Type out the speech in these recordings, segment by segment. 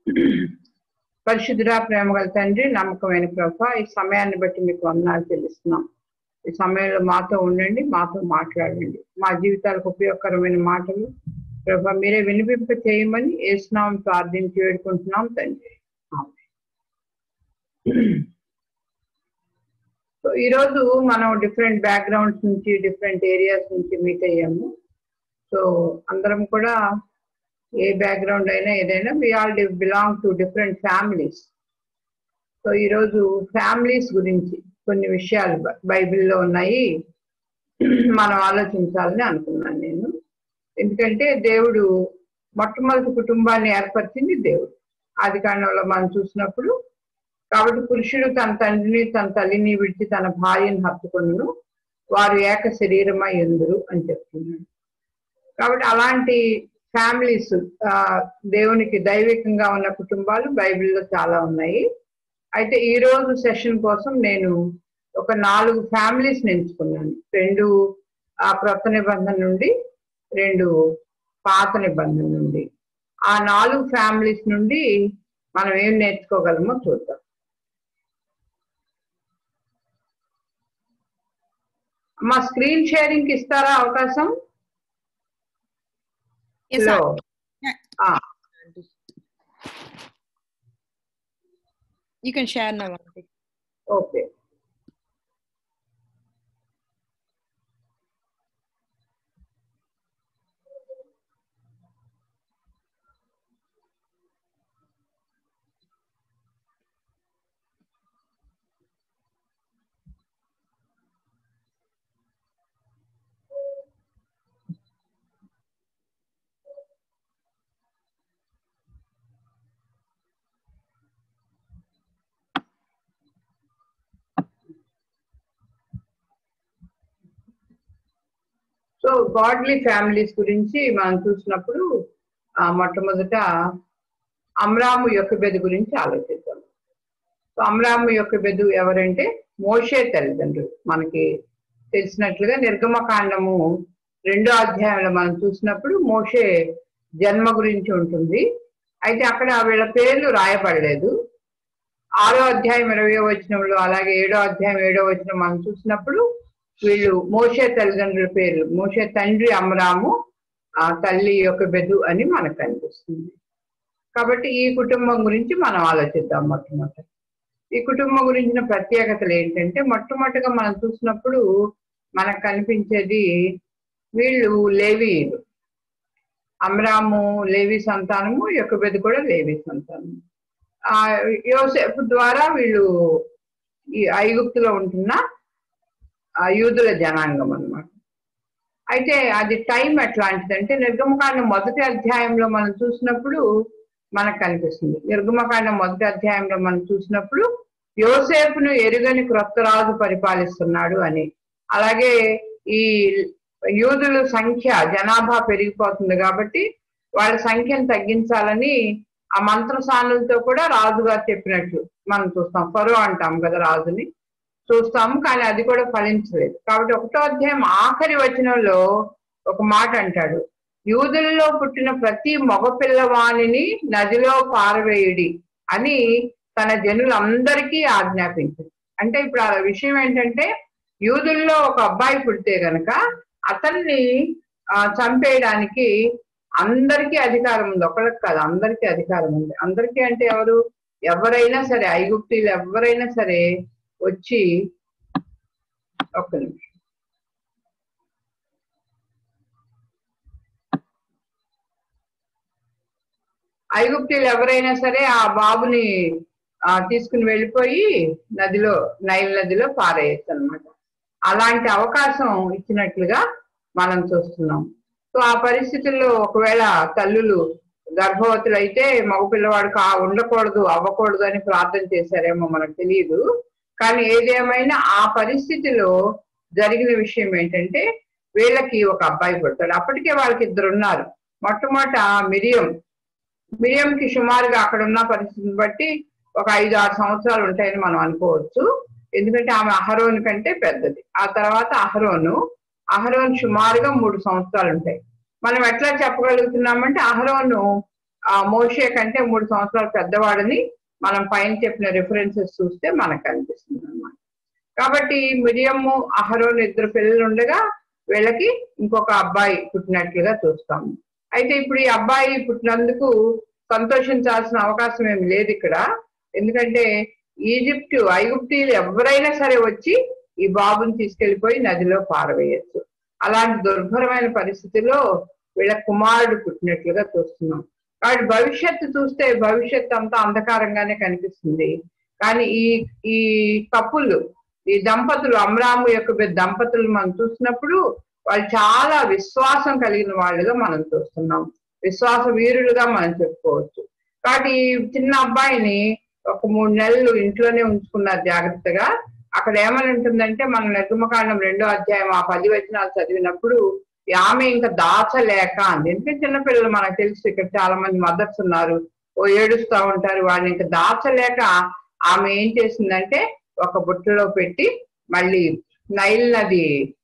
పరిశుద్ధుడా ప్రేమ గల తండ్రి నమ్మకమైన ప్రభ ఈ సమయాన్ని బట్టి మీకు వందనాలు చెల్లిస్తున్నాం ఈ సమయంలో మాతో ఉండండి మాతో మాట్లాడండి మా జీవితాలకు ఉపయోగకరమైన మాటలు ప్రభ మీరే వినిపింప చేయమని ఏసునాం ప్రార్థించి వేడుకుంటున్నాం తండ్రి ఆమేన్. సో ఈరోజు మనం డిఫరెంట్ బ్యాక్గ్రౌండ్స్ నుంచి డిఫరెంట్ ఏరియాస్ నుంచి మీట్ అయ్యాము సో అందరం కూడా ఏ బ్యాక్గ్రౌండ్ అయినా ఏదైనా we all belong to different families so ఈరోజు ఫ్యామిలీస్ గురించి కొన్ని విషయాలు బ- బైబిల్లో ఉన్నాయి మనం ఆలోచించాలని అనుకున్నాను నేను ఎందుకంటే దేవుడు మొట్టమొదటి కుటుంబాన్ని ఏర్పరిచింది దేవుడు ఆది కాండంలో మనం చూసినప్పుడు కాబట్టి పురుషుడు తన తండ్రిని తన తల్లిని విడిచి తన భార్యను హత్తుకొను వారు ఏక శరీరమై ఎందురు అని చెప్తున్నాడు కాబట్టి అలాంటి ఫ్యామిలీస్ దేవునికి దైవికంగా ఉన్న కుటుంబాలు బైబిల్లో చాలా ఉన్నాయి అయితే ఈ రోజు సెషన్ కోసం నేను ఒక నాలుగు ఫ్యామిలీస్ ఎంచుకున్నాను రెండు ఆ క్రొత్త నిబంధన నుండి రెండు పాత నిబంధన నుండి ఆ నాలుగు ఫ్యామిలీస్ నుండి మనం ఏం నేర్చుకోగలమో చూద్దాం మా స్క్రీన్ షేరింగ్ ఇస్తారా అవకాశం Yes, లో Yeah. ఆ, You can share now. Aunty. Okay so godly families గురించి మనం చూసినప్పుడు ఆ, మొట్టమొదట అమ్రాము యొక్క బెదు గురించి ఆలోచిద్దాం సో అమ్రాము యొక్క బెదు ఎవరంటే మోషే తల్లిదండ్రులు మనకి తెలిసినట్లుగా నిర్గమకాండము రెండో అధ్యాయంలో మనం చూసినప్పుడు మోషే జన్మ గురించి ఉంటుంది అయితే అక్కడ వీళ్ళ పేర్లు రాయబడలేదు ఆరో అధ్యాయం ఇరవయో వచనంలో అలాగే ఏడో అధ్యాయం ఏడో వచనం మనం చూసినప్పుడు వీళ్ళు మోషే తల్లిదండ్రుల పేర్లు మోషే తండ్రి అమరాము ఆ తల్లి యొక్క బెదు అని మనకు కనిపిస్తుంది కాబట్టి ఈ కుటుంబం గురించి మనం ఆలోచిద్దాం మొట్టమొదటి ఈ కుటుంబం గురించిన ప్రత్యేకతలు ఏంటంటే మొట్టమొదటిగా మనం చూసినప్పుడు మనకు కనిపించేది వీళ్ళు లేవీయులు అమ్రాము లేవి సంతానము యొక్క బెదు కూడా లేవి సంతానము ఆ యోసేపు ద్వారా వీళ్ళు ఈ ఐగుప్తులో ఉంటున్న ఆ యూదుల జనాంగం అన్నమాట అయితే అది టైం ఎట్లాంటిదంటే నిర్గమకాండం మొదటి అధ్యాయంలో మనం చూసినప్పుడు మనకు కనిపిస్తుంది నిర్గమకాండం మొదటి అధ్యాయంలో మనం చూసినప్పుడు యోసేపును ఎరుగని క్రొత్త రాజు పరిపాలిస్తున్నాడు అని అలాగే ఈ యూదుల సంఖ్య జనాభా పెరిగిపోతుంది కాబట్టి వాళ్ళ సంఖ్యను తగ్గించాలని ఆ మంత్రసానులతో కూడా రాజుగారు చెప్పినట్లు మనం చూస్తాం ఫరో అంటాం కదా రాజుని చూస్తాము కానీ అది కూడా ఫలించలేదు కాబట్టి ఒకటో అధ్యాయం ఆఖరి వచనంలో ఒక మాట అంటాడు యూదులలో పుట్టిన ప్రతి మగపిల్లవాణిని నదిలో పారవేయుడి అని తన జనులందరికీ ఆజ్ఞాపించింది అంటే ఇప్పుడు ఆ విషయం ఏంటంటే యూదుల్లో ఒక అబ్బాయి పుడితే గనక అతన్ని ఆ, చంపేయడానికి అందరికీ అధికారం ఉంది ఒకళ్ళకి కాదు అందరికీ అధికారం ఉంది అందరికీ అంటే ఎవరు ఎవరైనా సరే ఐగుప్తీలు ఎవరైనా సరే వచ్చి ఒక్క నిమిషం ఐగుప్తీలు ఎవరైనా సరే ఆ బాబుని ఆ, తీసుకుని వెళ్ళిపోయి నదిలో నైల్ నదిలో పారేయచ్చు అనమాట అలాంటి అవకాశం ఇచ్చినట్లుగా మనం చూస్తున్నాం సో ఆ పరిస్థితుల్లో ఒకవేళ తల్లులు గర్భవతులు అయితే మగపిల్లవాడు కా ఉండకూడదు అవ్వకూడదు అని ప్రార్థన చేశారేమో మనకు తెలియదు కానీ ఏదేమైనా ఆ పరిస్థితిలో జరిగిన విషయం ఏంటంటే వీళ్ళకి ఒక అబ్బాయి పుడతాడు అప్పటికే వాళ్ళకి ఇద్దరు ఉన్నారు మొట్టమొదట మిరియం మిరియంకి సుమారుగా అక్కడ ఉన్న పరిస్థితిని బట్టి ఒక ఐదు ఆరు సంవత్సరాలు ఉంటాయని మనం అనుకోవచ్చు ఎందుకంటే ఆమె అహరోన్ కంటే పెద్దది ఆ తర్వాత అహరోను అహరోన్ సుమారుగా మూడు సంవత్సరాలు ఉంటాయి మనం ఎట్లా చెప్పగలుగుతున్నామంటే అహరోను ఆ మోషే కంటే మూడు సంవత్సరాలు పెద్దవాడని మనం పైన చెప్పిన రిఫరెన్సెస్ చూస్తే మనకు కనిపిస్తుంది అన్నమాట కాబట్టి మిరియము అహరోన్ ఇద్దరు పిల్లలు ఉండగా వీళ్ళకి ఇంకొక అబ్బాయి పుట్టినట్లుగా చూస్తాము అయితే ఇప్పుడు ఈ అబ్బాయి పుట్టినందుకు సంతోషించాల్సిన అవకాశం ఏమి లేదు ఇక్కడ ఎందుకంటే ఈజిప్ట్ ఐగుప్తీలు ఎవరైనా సరే వచ్చి ఈ బాబుని తీసుకెళ్లిపోయి నదిలో పారవేయచ్చు అలాంటి దుర్భరమైన పరిస్థితిలో వీళ్ళ కుమారుడు పుట్టినట్లుగా చూస్తున్నాం కాబట్టి భవిష్యత్తు చూస్తే భవిష్యత్తు అంతా అంధకారంగానే కనిపిస్తుంది కానీ ఈ ఈ కప్పులు ఈ దంపతులు అమరాము యొక్క దంపతులు మనం చూసినప్పుడు వాళ్ళు చాలా విశ్వాసం కలిగిన వాళ్ళుగా మనం చూస్తున్నాం విశ్వాస వీరులుగా మనం చెప్పుకోవచ్చు కాబట్టి ఈ చిన్న అబ్బాయిని ఒక మూడు నెలలు ఇంట్లోనే ఉంచుకున్నారు జాగ్రత్తగా అక్కడ ఏమని ఉంటుందంటే మన నిర్గమకాండం రెండో అధ్యాయం ఆ పది వచనాలు చదివినప్పుడు ఆమె ఇంకా దాచలేక అంది ఎందుకంటే చిన్నపిల్లలు మనకు తెలుసు ఇక్కడ చాలా మంది మదర్స్ ఉన్నారు ఓ ఏడుస్తూ ఉంటారు వాడిని ఇంకా దాచలేక ఆమె ఏం చేసిందంటే ఒక బుట్టలో పెట్టి మళ్ళీ నైల్ నది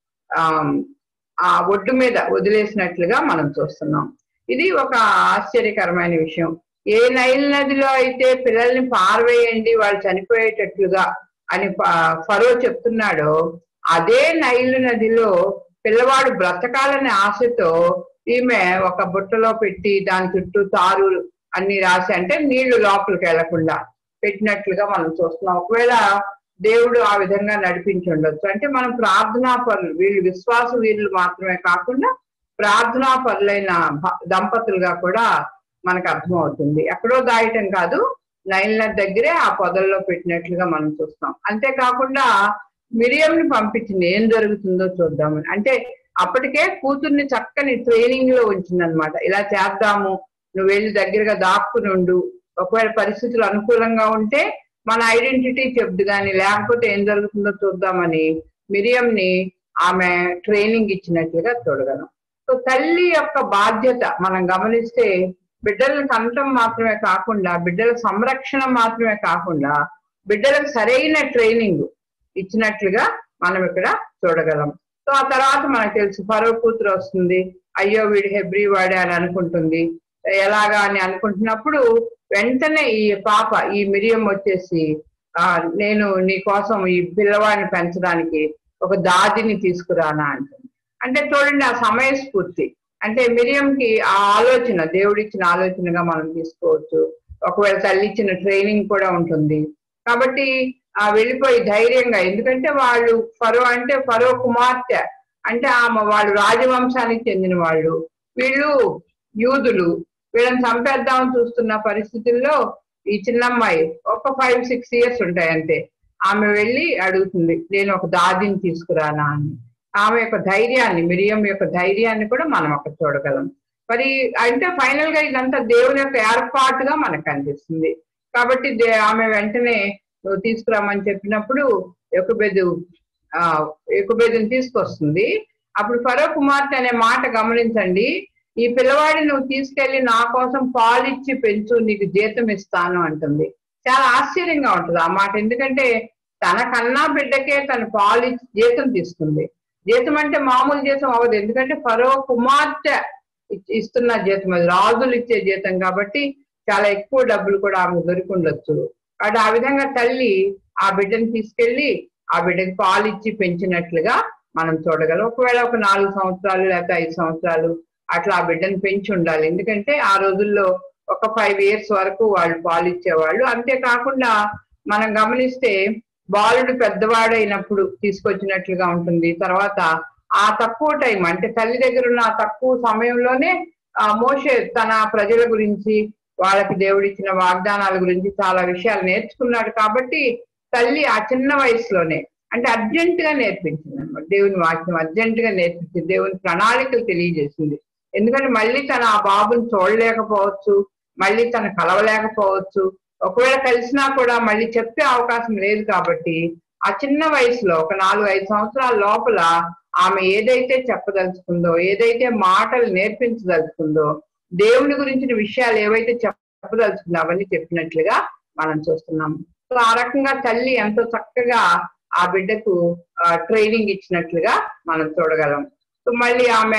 ఆ ఒడ్డు మీద వదిలేసినట్లుగా మనం చూస్తున్నాం ఇది ఒక ఆశ్చర్యకరమైన విషయం ఏ నైల్ నదిలో అయితే పిల్లల్ని పారవేయండి వాళ్ళు చనిపోయేటట్లుగా అని ఫరో చెప్తున్నాడో అదే నైలు నదిలో పిల్లవాడు బ్రతకాలనే ఆశతో ఈమె ఒక బుట్టలో పెట్టి దాని చుట్టూ తారు అన్ని రాసి అంటే నీళ్లు లోపలికి వెళ్లకుండా పెట్టినట్లుగా మనం చూస్తున్నాం ఒకవేళ దేవుడు ఆ విధంగా నడిపించి ఉండొచ్చు అంటే మనం ప్రార్థనా పనులు వీళ్ళు విశ్వాస వీరులు మాత్రమే కాకుండా ప్రార్థనా పనులైన దంపతులుగా కూడా మనకు అర్థమవుతుంది ఎక్కడో దాయటం కాదు నైల్ నది దగ్గరే ఆ పొదల్లో పెట్టినట్లుగా మనం చూస్తాం అంతేకాకుండా మిరియంని పంపించింది ఏం జరుగుతుందో చూద్దామని అంటే అప్పటికే కూతుర్ని చక్కని ట్రైనింగ్ లో ఉంచిందనమాట ఇలా చేద్దాము నువ్వు వెళ్ళి దగ్గరగా దాక్కుని ఉండు ఒకవేళ పరిస్థితులు అనుకూలంగా ఉంటే మన ఐడెంటిటీ చెప్దు కానీ లేకపోతే ఏం జరుగుతుందో చూద్దామని మిరియంని ఆమె ట్రైనింగ్ ఇచ్చినట్లుగా చూడగలం సో తల్లి యొక్క బాధ్యత మనం గమనిస్తే బిడ్డలను కనటం మాత్రమే కాకుండా బిడ్డల సంరక్షణ మాత్రమే కాకుండా బిడ్డలకు సరైన ట్రైనింగ్ ఇచ్చినట్లుగా మనం ఇక్కడ చూడగలం సో ఆ తర్వాత మనకు తెలుసు ఫరో కూతురు వస్తుంది అయ్యో వీడు హెబ్రి వాడే అని అనుకుంటుంది ఎలాగా అని అనుకుంటున్నప్పుడు వెంటనే ఈ పాప ఈ మిరియం వచ్చేసి ఆ నేను నీ కోసం ఈ పిల్లవాడిని పెంచడానికి ఒక దాదిని తీసుకురానా అంటుంది అంటే చూడండి ఆ సమయస్ఫూర్తి అంటే మిరియంకి ఆ ఆలోచన దేవుడిచ్చిన ఆలోచనగా మనం తీసుకోవచ్చు ఒకవేళ తల్లి ఇచ్చిన ట్రైనింగ్ కూడా ఉంటుంది కాబట్టి ఆ వెళ్ళిపోయి ధైర్యంగా ఎందుకంటే వాళ్ళు ఫరో అంటే ఫరో కుమార్తె అంటే ఆమె వాళ్ళు రాజవంశానికి చెందిన వాళ్ళు వీళ్ళు యూదులు వీళ్ళని చంపేద్దామని చూస్తున్న పరిస్థితుల్లో ఈ చిన్నమ్మాయి ఒక ఫైవ్ సిక్స్ ఇయర్స్ ఉంటాయి అంతే ఆమె వెళ్ళి అడుగుతుంది నేను ఒక దాదిని తీసుకురానా అని ఆమె యొక్క ధైర్యాన్ని మిరియం యొక్క ధైర్యాన్ని కూడా మనం అక్కడ చూడగలం మరి అంటే ఫైనల్ గా ఇదంతా దేవుని యొక్క ఏర్పాటుగా మనకు కనిపిస్తుంది కాబట్టి ఆమె వెంటనే నువ్వు తీసుకురామని చెప్పినప్పుడు ఎక్కుబెదు ఆ ఎక్కుబెదుని తీసుకొస్తుంది అప్పుడు ఫరో కుమార్తె అనే మాట గమనించండి ఈ పిల్లవాడిని నువ్వు తీసుకెళ్లి నా కోసం పాలిచ్చి పెంచు నీకు జీతం ఇస్తాను అంటుంది చాలా ఆశ్చర్యంగా ఉంటుంది ఆ మాట ఎందుకంటే తన కన్నా బిడ్డకే తను పాలిచ్చి జీతం తీసుకుంది జీతం అంటే మామూలు జీతం అవ్వదు ఎందుకంటే ఫరో కుమార్తె ఇస్తున్న జీతం అది రాజులు ఇచ్చే జీతం కాబట్టి చాలా ఎక్కువ డబ్బులు కూడా ఆమెకు దొరికి ఉండొచ్చు కాబట్టి ఆ విధంగా తల్లి ఆ బిడ్డను తీసుకెళ్లి ఆ బిడ్డకి పాలు ఇచ్చి పెంచినట్లుగా మనం చూడగలం ఒకవేళ ఒక నాలుగు సంవత్సరాలు లేకపోతే ఐదు సంవత్సరాలు అట్లా ఆ బిడ్డను పెంచి ఉండాలి ఎందుకంటే ఆ రోజుల్లో ఒక ఫైవ్ ఇయర్స్ వరకు వాళ్ళు పాలు ఇచ్చేవాళ్ళు అంతేకాకుండా మనం గమనిస్తే బాలుడు పెద్దవాడైనప్పుడు తీసుకొచ్చినట్లుగా ఉంటుంది తర్వాత ఆ తక్కువ టైం అంటే తల్లి దగ్గర ఉన్న ఆ తక్కువ సమయంలోనే ఆ మోషే తన ప్రజల గురించి వాళ్ళకి దేవుడిచ్చిన వాగ్దానాల గురించి చాలా విషయాలు నేర్చుకున్నాడు కాబట్టి తల్లి ఆ చిన్న వయసులోనే అంటే అర్జెంట్ గా నేర్పించింది అనమాట దేవుని వాక్యం అర్జెంట్ గా నేర్పించింది దేవుని ప్రణాళికలు తెలియజేసింది ఎందుకంటే మళ్ళీ తన ఆ బాబుని చూడలేకపోవచ్చు మళ్ళీ తను కలవలేకపోవచ్చు ఒకవేళ కలిసినా కూడా మళ్ళీ చెప్పే అవకాశం లేదు కాబట్టి ఆ చిన్న వయసులో ఒక నాలుగు ఐదు సంవత్సరాల లోపల ఆమె ఏదైతే చెప్పదలుచుకుందో ఏదైతే మాటలు నేర్పించదలుచుకుందో దేవుని గురించిన విషయాలు ఏవైతే చెప్పదలుచుకుందో అవన్నీ చెప్పినట్లుగా మనం చూస్తున్నాం సో ఆ రకంగా తల్లి ఎంతో చక్కగా ఆ బిడ్డకు ట్రైనింగ్ ఇచ్చినట్లుగా మనం చూడగలం సో మళ్ళీ ఆమె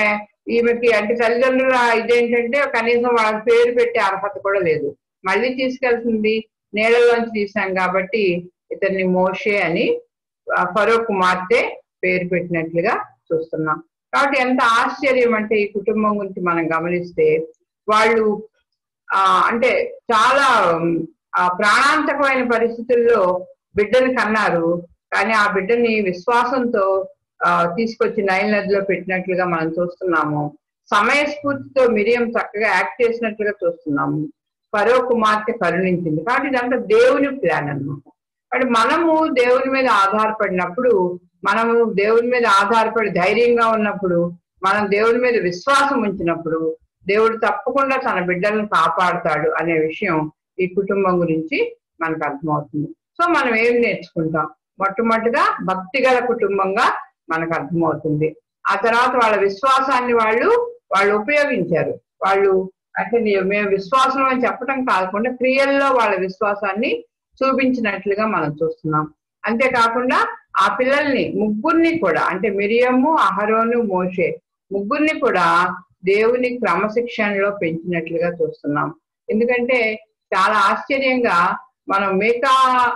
ఈమెకి అంటే తల్లిదండ్రుల ఇదేంటంటే కనీసం వాళ్ళకి పేరు పెట్టే అర్హత కూడా లేదు మళ్ళీ తీసుకెళ్తుంది నీళ్ళలోంచి తీసాం కాబట్టి ఇతన్ని మోషే అని ఆ, ఫరో కుమార్తె పేరు పెట్టినట్లుగా చూస్తున్నాం కాబట్టి ఎంత ఆశ్చర్యం అంటే ఈ కుటుంబం గురించి మనం గమనిస్తే వాళ్ళు ఆ అంటే చాలా ఉమ్, ఆ ప్రాణాంతకమైన పరిస్థితుల్లో బిడ్డని కన్నారు కానీ ఆ బిడ్డని విశ్వాసంతో ఆ తీసుకొచ్చి నైల్ నదిలో పెట్టినట్లుగా మనం చూస్తున్నాము సమయస్ఫూర్తితో మిరియం చక్కగా యాక్ట్ చేసినట్లుగా చూస్తున్నాము పరో కుమార్తె కరుణించింది కాబట్టి ఇదంతా దేవుని ప్లాన్ అన్నమాట కాబట్టి మనము దేవుని మీద ఆధారపడినప్పుడు మనము దేవుని మీద ఆధారపడి ధైర్యంగా ఉన్నప్పుడు మనం దేవుని మీద విశ్వాసం ఉంచినప్పుడు దేవుడు తప్పకుండా తన బిడ్డలను కాపాడుతాడు అనే విషయం ఈ కుటుంబం గురించి మనకు అర్థమవుతుంది సో మనం ఏం నేర్చుకుంటాం మొట్టమొదటిగా భక్తి గల కుటుంబంగా మనకు అర్థమవుతుంది ఆ తర్వాత వాళ్ళ విశ్వాసాన్ని వాళ్ళు వాళ్ళు ఉపయోగించారు వాళ్ళు అంటే నే- మేము విశ్వాసం అని చెప్పడం కాకుండా క్రియల్లో వాళ్ళ విశ్వాసాన్ని చూపించినట్లుగా మనం చూస్తున్నాం అంతేకాకుండా ఆ పిల్లల్ని ముగ్గురిని కూడా అంటే మిరియము అహరోను మోషే ముగ్గురిని కూడా దేవుని క్రమశిక్షణలో పెంచినట్లుగా చూస్తున్నాం ఎందుకంటే చాలా ఆశ్చర్యంగా మనం మేకా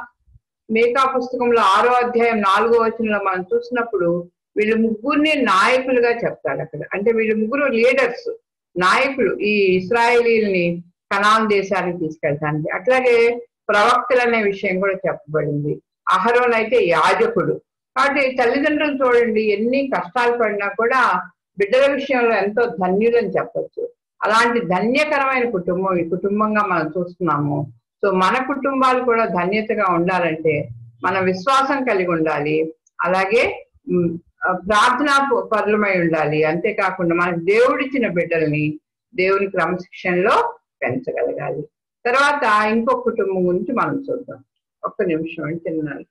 మేకా పుస్తకంలో ఆరో అధ్యాయం నాలుగో వచనంలో మనం చూసినప్పుడు వీళ్ళు ముగ్గురిని నాయకులుగా చెప్తాడు అక్కడ అంటే వీళ్ళు ముగ్గురు లీడర్స్ నాయకులు ఈ ఇస్రాయేలీల్ని కనాన్ దేశానికి తీసుకెళ్తానికి అట్లాగే ప్రవక్తలు అనే విషయం కూడా చెప్పబడింది అహరోన్ అయితే యాజకుడు కాబట్టి తల్లిదండ్రులు చూడండి ఎన్ని కష్టాలు పడినా కూడా బిడ్డల విషయంలో ఎంతో ధన్యులని చెప్పొచ్చు అలాంటి ధన్యకరమైన కుటుంబం ఈ కుటుంబంగా మనం చూస్తున్నాము సో మన కుటుంబాలు కూడా ధన్యతగా ఉండాలంటే మన విశ్వాసం కలిగి ఉండాలి అలాగే ఉమ్, ఆ, ప్రార్థనా ప- పరులమై ఉండాలి అంతేకాకుండా మనకు దేవుడిచ్చిన బిడ్డల్ని దేవుని క్రమశిక్షణలో పెంచగలగాలి తర్వాత ఇంకో కుటుంబం గురించి మనం చూద్దాం ఒక్క నిమిషం అని తిన్నాను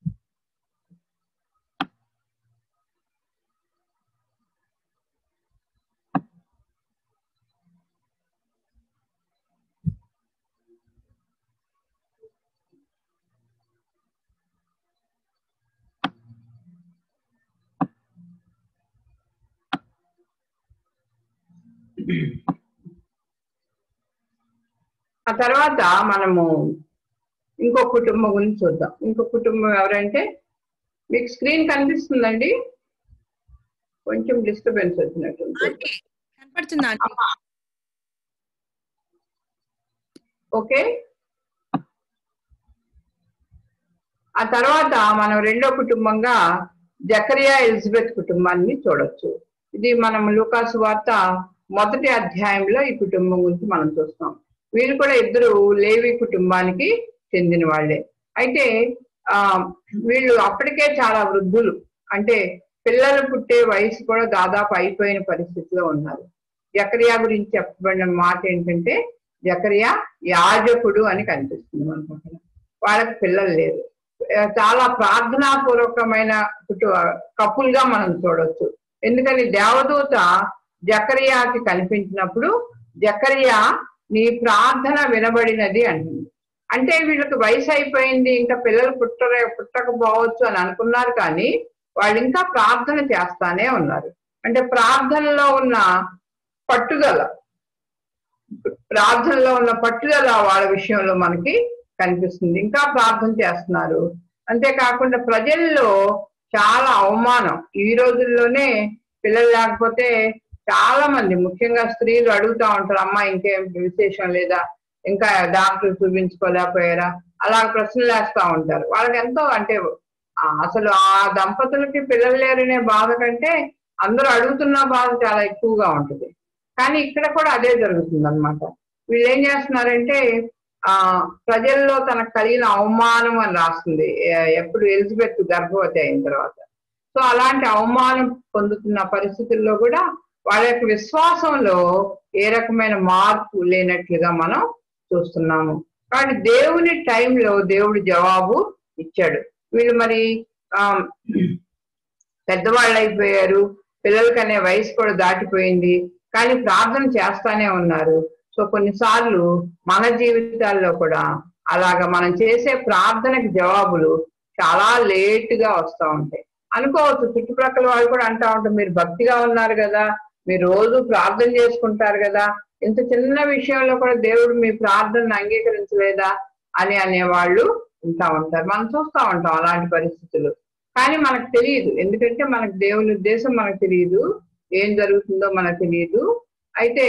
ఆ తర్వాత మనము ఇంకో కుటుంబం గురించి చూద్దాం ఇంకో కుటుంబం ఎవరంటే మీకు స్క్రీన్ కనిపిస్తుందండి కొంచెం డిస్టర్బెన్స్ వచ్చినట్టుంది ఆంటీ కనపడుతుందా ఆంటీ ఓకే ఆ తర్వాత మనం రెండో కుటుంబంగా జకరియా ఎలిజబెత్ కుటుంబాన్ని చూడొచ్చు ఇది మనం లూకాసు వార్త మొదటి అధ్యాయంలో ఈ కుటుంబం గురించి మనం చూస్తాం వీళ్ళు కూడా ఇద్దరు లేవి కుటుంబానికి చెందిన వాళ్ళే అయితే ఆ వీళ్ళు అప్పటికే చాలా వృద్ధులు అంటే పిల్లలు పుట్టే వయసు కూడా దాదాపు అయిపోయిన పరిస్థితిలో ఉన్నారు జకరియా గురించి చెప్పబడిన మాట ఏంటంటే జకరియా యాజకుడు అని కనిపిస్తుంది మనకు అక్కడ. వాళ్ళకి పిల్లలు లేరు ఆ, చాలా ప్రార్థనాపూర్వకమైన కుటు కపుల్ గా మనం చూడొచ్చు ఎందుకని దేవదూత జకరియాకి కనిపించినప్పుడు జకరియా నీ ప్రార్థన వినబడినది అంటుంది అంటే వీళ్ళకి వయసు అయిపోయింది ఇంకా పిల్లలు పుట్టరే పుట్టకపోవచ్చు అని అనుకున్నారు కానీ వాళ్ళు ఇంకా ప్రార్థన చేస్తానే ఉన్నారు అంటే ప్రార్థనలో ఉన్న పట్టుదల ప్రార్థనలో ఉన్న పట్టుదల వాళ్ళ విషయంలో మనకి కనిపిస్తుంది ఇంకా ప్రార్థన చేస్తున్నారు అంతేకాకుండా ప్రజల్లో చాలా అవమానం ఈ రోజుల్లోనే పిల్లలు లేకపోతే చాలా మంది ముఖ్యంగా స్త్రీలు అడుగుతా ఉంటారు అమ్మా ఇంకేం విశేషం లేదా ఇంకా డాక్టర్ చూపించుకోలేకపోయారా అలా ప్రశ్నలు వేస్తా ఉంటారు వాళ్ళకి ఎంతో అంటే ఆ, అసలు ఆ దంపతులకి పిల్లలు లేరనే బాధ కంటే అందరూ అడుగుతున్న బాధ చాలా ఎక్కువగా ఉంటుంది కానీ ఇక్కడ కూడా అదే జరుగుతుంది అనమాట వీళ్ళు ఏం చేస్తున్నారంటే ఆ ప్రజల్లో తనకు కలిగిన అవమానం అని రాస్తుంది ఎ- ఎప్పుడు ఎలిజబెత్ గర్భవతి అయిన తర్వాత సో అలాంటి అవమానం పొందుతున్న పరిస్థితుల్లో కూడా వాళ్ళ యొక్క విశ్వాసంలో ఏ రకమైన మార్పు లేనట్లుగా మనం చూస్తున్నాము కాబట్టి దేవుని టైంలో దేవుడు జవాబు ఇచ్చాడు వీళ్ళు మరి ఆ పెద్దవాళ్ళు అయిపోయారు పిల్లలకనే వయసు కూడా దాటిపోయింది కానీ ప్రార్థన చేస్తానే ఉన్నారు సో కొన్నిసార్లు మన జీవితాల్లో కూడా అలాగా మనం చేసే ప్రార్థనకి జవాబులు చాలా లేట్ గా వస్తూ ఉంటాయి అనుకోవచ్చు చుట్టుప్రక్కల వాళ్ళు కూడా అంటా ఉంటారు మీరు భక్తిగా ఉన్నారు కదా మీరు రోజు ప్రార్థన చేసుకుంటారు కదా ఇంత చిన్న విషయంలో కూడా దేవుడు మీ ప్రార్థనను అంగీకరించలేదా అని అనేవాళ్ళు ఉంటా ఉంటారు మనం చూస్తూ ఉంటాం అలాంటి పరిస్థితులు కానీ మనకు తెలియదు ఎందుకంటే మనకు దేవుని ఉద్దేశం మనకు తెలియదు ఏం జరుగుతుందో మనకు తెలియదు అయితే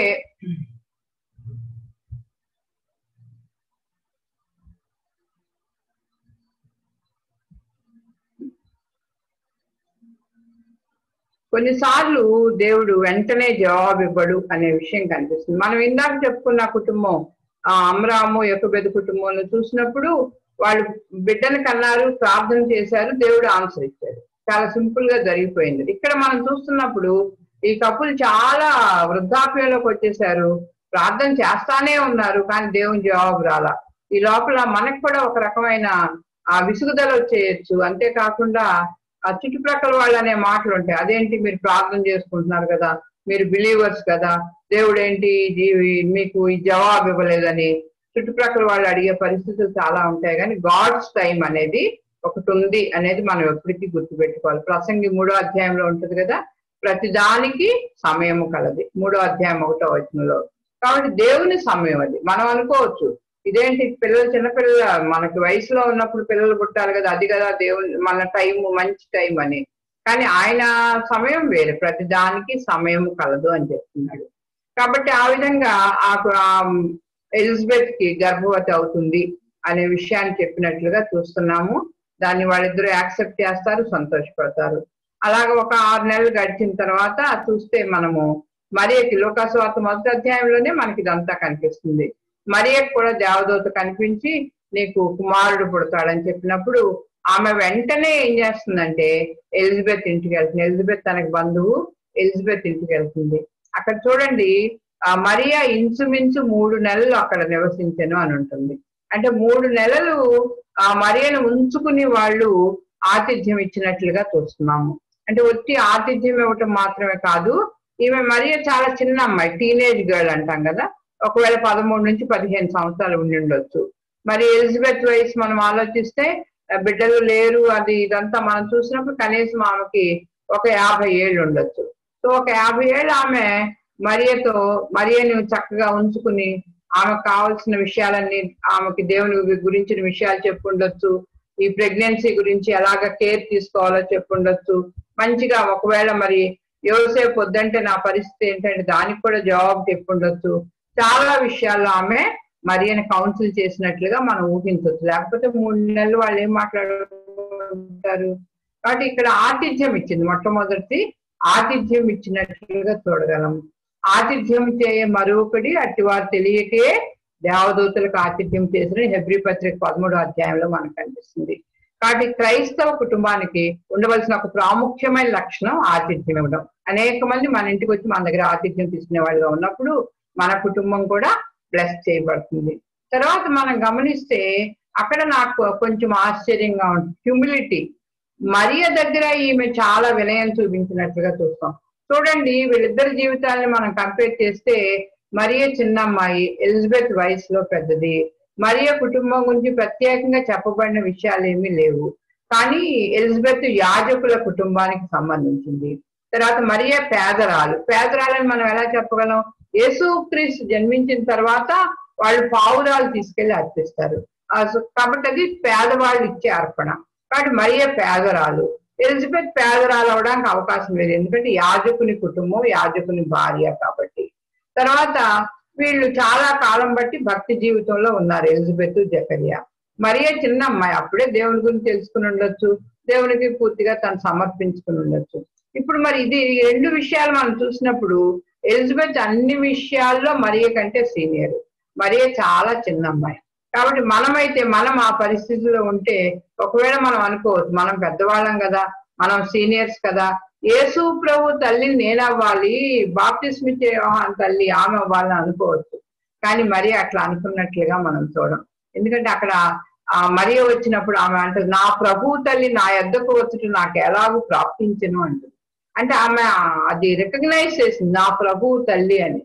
కొన్నిసార్లు దేవుడు వెంటనే జవాబు ఇవ్వడు అనే విషయం కనిపిస్తుంది మనం ఇందాక చెప్పుకున్న కుటుంబం ఆ అమరాము యొక్కబెద్ద కుటుంబంలో చూసినప్పుడు వాళ్ళు బిడ్డను కన్నారు ప్రార్థన చేశారు దేవుడు ఆన్సర్ ఇచ్చాడు చాలా సింపుల్ గా జరిగిపోయింది ఇక్కడ మనం చూస్తున్నప్పుడు ఈ కప్పులు చాలా వృద్ధాప్యంలోకి వచ్చేసారు ప్రార్థన చేస్తానే ఉన్నారు కానీ దేవుని జవాబు రాలా ఈ లోపల మనకు కూడా ఒక రకమైన ఆ విసుగుదల వచ్చేయచ్చు అంతేకాకుండా ఆ చుట్టుప్రక్కల వాళ్ళు అనే మాటలు ఉంటాయి అదేంటి మీరు ప్రార్థన చేసుకుంటున్నారు కదా మీరు బిలీవర్స్ కదా దేవుడు ఏంటి జీవి మీకు ఈ జవాబు ఇవ్వలేదని చుట్టుప్రక్కల వాళ్ళు అడిగే పరిస్థితులు చాలా ఉంటాయి కానీ గాడ్స్ టైం అనేది ఒకటి ఉంది అనేది మనం ఎప్పటికీ గుర్తుపెట్టుకోవాలి ప్రసంగి మూడో అధ్యాయంలో ఉంటుంది కదా ప్రతి దానికి సమయము కలది మూడో అధ్యాయం ఒకటో వచనంలో కాబట్టి దేవుని సమయం అది మనం అనుకోవచ్చు ఇదేంటి పిల్లలు చిన్నపిల్లల మనకి వయసులో ఉన్నప్పుడు పిల్లలు పుట్టాలి కదా అది కదా దేవుని మన టైం మంచి టైం అని కానీ ఆయన సమయం వేరే ప్రతి దానికి సమయం కలదు అని చెప్తున్నాడు కాబట్టి ఆ విధంగా ఆ ఎలిజబెత్ కి గర్భవతి అవుతుంది అనే విషయాన్ని చెప్పినట్లుగా చూస్తున్నాము దాన్ని వాళ్ళిద్దరూ యాక్సెప్ట్ చేస్తారు సంతోషపడతారు అలాగ ఒక ఆరు నెలలు గడిచిన తర్వాత చూస్తే మనము మరియకి లోకాసువార్త మొదటి అధ్యాయంలోనే మనకి ఇదంతా కనిపిస్తుంది మరియకు కూడా దేవదూత కనిపించి నీకు కుమారుడు పుడతాడని చెప్పినప్పుడు ఆమె వెంటనే ఏం చేస్తుందంటే ఎలిజబెత్ ఇంటికి వెళ్తుంది ఎలిజబెత్ తనకి బంధువు ఎలిజబెత్ ఇంటికి వెళ్తుంది అక్కడ చూడండి ఆ మరియా ఇంచుమించు మూడు నెలలు అక్కడ నివసించను అని ఉంటుంది అంటే మూడు నెలలు ఆ మరియను ఉంచుకుని వాళ్ళు ఆతిథ్యం ఇచ్చినట్లుగా చూస్తున్నాము అంటే వచ్చి ఆతిథ్యం ఇవ్వటం మాత్రమే కాదు ఈమె మరియ చాలా చిన్న అమ్మాయి టీనేజ్ గర్ల్ అంటాం కదా ఒకవేళ పదమూడు నుంచి పదిహేను సంవత్సరాలు ఉండి ఉండొచ్చు మరి ఎలిజబెత్ వయసు మనం ఆలోచిస్తే బిడ్డలు లేరు అది ఇదంతా మనం చూసినప్పుడు కనీసం ఆమెకి ఒక యాభై ఏళ్ళు ఉండొచ్చు సో ఒక యాభై ఏళ్ళు ఆమె మరియతో మరియని చక్కగా ఉంచుకుని ఆమెకు కావాల్సిన విషయాలన్నీ ఆమెకి దేవుని గురించిన విషయాలు చెప్పుండొచ్చు ఈ ప్రెగ్నెన్సీ గురించి ఎలాగ కేర్ తీసుకోవాలో చెప్పుండొచ్చు మంచిగా ఒకవేళ మరి యోసేపు వద్దంటే నా పరిస్థితి ఏంటంటే దానికి కూడా జవాబు చెప్పుండొచ్చు చాలా విషయాల్లో ఆమె మరియని కౌన్సిల్ చేసినట్లుగా మనం ఊహించవచ్చు లేకపోతే మూడు నెలలు వాళ్ళు ఏం మాట్లాడుకుంటారు కాబట్టి ఇక్కడ ఆతిథ్యం ఇచ్చింది మొట్టమొదటి ఆతిథ్యం ఇచ్చినట్లుగా చూడగలం ఆతిథ్యం చేయ మరొకటి అట్టివారు తెలియకే దేవదూతలకు ఆతిథ్యం చేసిన హెబ్రి పత్రిక పదమూడో అధ్యాయంలో మనకు కనిపిస్తుంది కాబట్టి క్రైస్తవ కుటుంబానికి ఉండవలసిన ఒక ప్రాముఖ్యమైన లక్షణం ఆతిథ్యం ఇవ్వడం అనేక మంది మన ఇంటికి వచ్చి మన దగ్గర ఆతిథ్యం తీసుకునే వాళ్ళుగా ఉన్నప్పుడు మన కుటుంబం కూడా బ్లెస్ చేయబడుతుంది తర్వాత మనం గమనిస్తే అక్కడ నాకు కొంచెం ఆశ్చర్యంగా ఉంటుంది హ్యూమిలిటీ మరియ దగ్గర ఈమె చాలా వినయం చూపించినట్లుగా చూస్తాం చూడండి వీళ్ళిద్దరి జీవితాలని మనం కంపేర్ చేస్తే మరియ చిన్న అమ్మాయి ఎలిజబెత్ వయసులో పెద్దది మరియ కుటుంబం గురించి ప్రత్యేకంగా చెప్పబడిన విషయాలు ఏమీ లేవు కానీ ఎలిజబెత్ యాజకుల కుటుంబానికి సంబంధించింది తర్వాత మరియ పేదరాలు పేదరాలని మనం ఎలా చెప్పగలం యేసు క్రీస్తు జన్మించిన తర్వాత వాళ్ళు పావురాలు తీసుకెళ్లి అర్పిస్తారు కాబట్టి అది పేదవాళ్ళు ఇచ్చే అర్పణ కాబట్టి మరియ పేదరాలు ఎలిజబెత్ పేదరాలు అవడానికి అవకాశం లేదు ఎందుకంటే యాజకుని కుటుంబం యాజకుని భార్య కాబట్టి తర్వాత వీళ్ళు చాలా కాలం బట్టి భక్తి జీవితంలో ఉన్నారు ఎలిజబెత్ జకరియా మరియ చిన్న అమ్మాయి అప్పుడే దేవుని గురించి తెలుసుకుని ఉండొచ్చు దేవునికి పూర్తిగా తను సమర్పించుకుని ఉండొచ్చు ఇప్పుడు మరి ఇది రెండు విషయాలు మనం చూసినప్పుడు ఎలిజబెత్ అన్ని విషయాల్లో మరియ కంటే సీనియర్ మరియ చాలా చిన్న అమ్మాయి కాబట్టి మనమైతే మనం ఆ పరిస్థితిలో ఉంటే ఒకవేళ మనం అనుకోవచ్చు మనం పెద్దవాళ్ళం కదా మనం సీనియర్స్ కదా యేసు ప్రభు తల్లిని నేను అవ్వాలి బాప్తిస్మిచ్చే యోహాన్ తల్లి ఆమె అవ్వాలని అనుకోవచ్చు కానీ మరి అట్లా అనుకున్నట్లుగా మనం చూడం ఎందుకంటే అక్కడ ఆ మరియ వచ్చినప్పుడు ఆమె అంటుంది నా ప్రభు తల్లి నా యొద్దకు వచ్చుట నాకు ఎలాగూ ప్రాప్తించను అంటుంది అంటే ఆమె అది రికగ్నైజ్ చేసింది నా ప్రభు తల్లి అని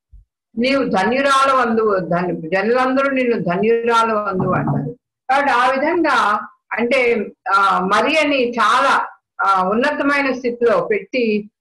నీవు ధన్యురాల వందు ధన్ జనులందరూ నిన్ను ధన్యురాల వందు అంటారు కాబట్టి ఆ విధంగా అంటే ఆ మరియని చాలా ఆ ఉన్నతమైన స్థితిలో పెట్టి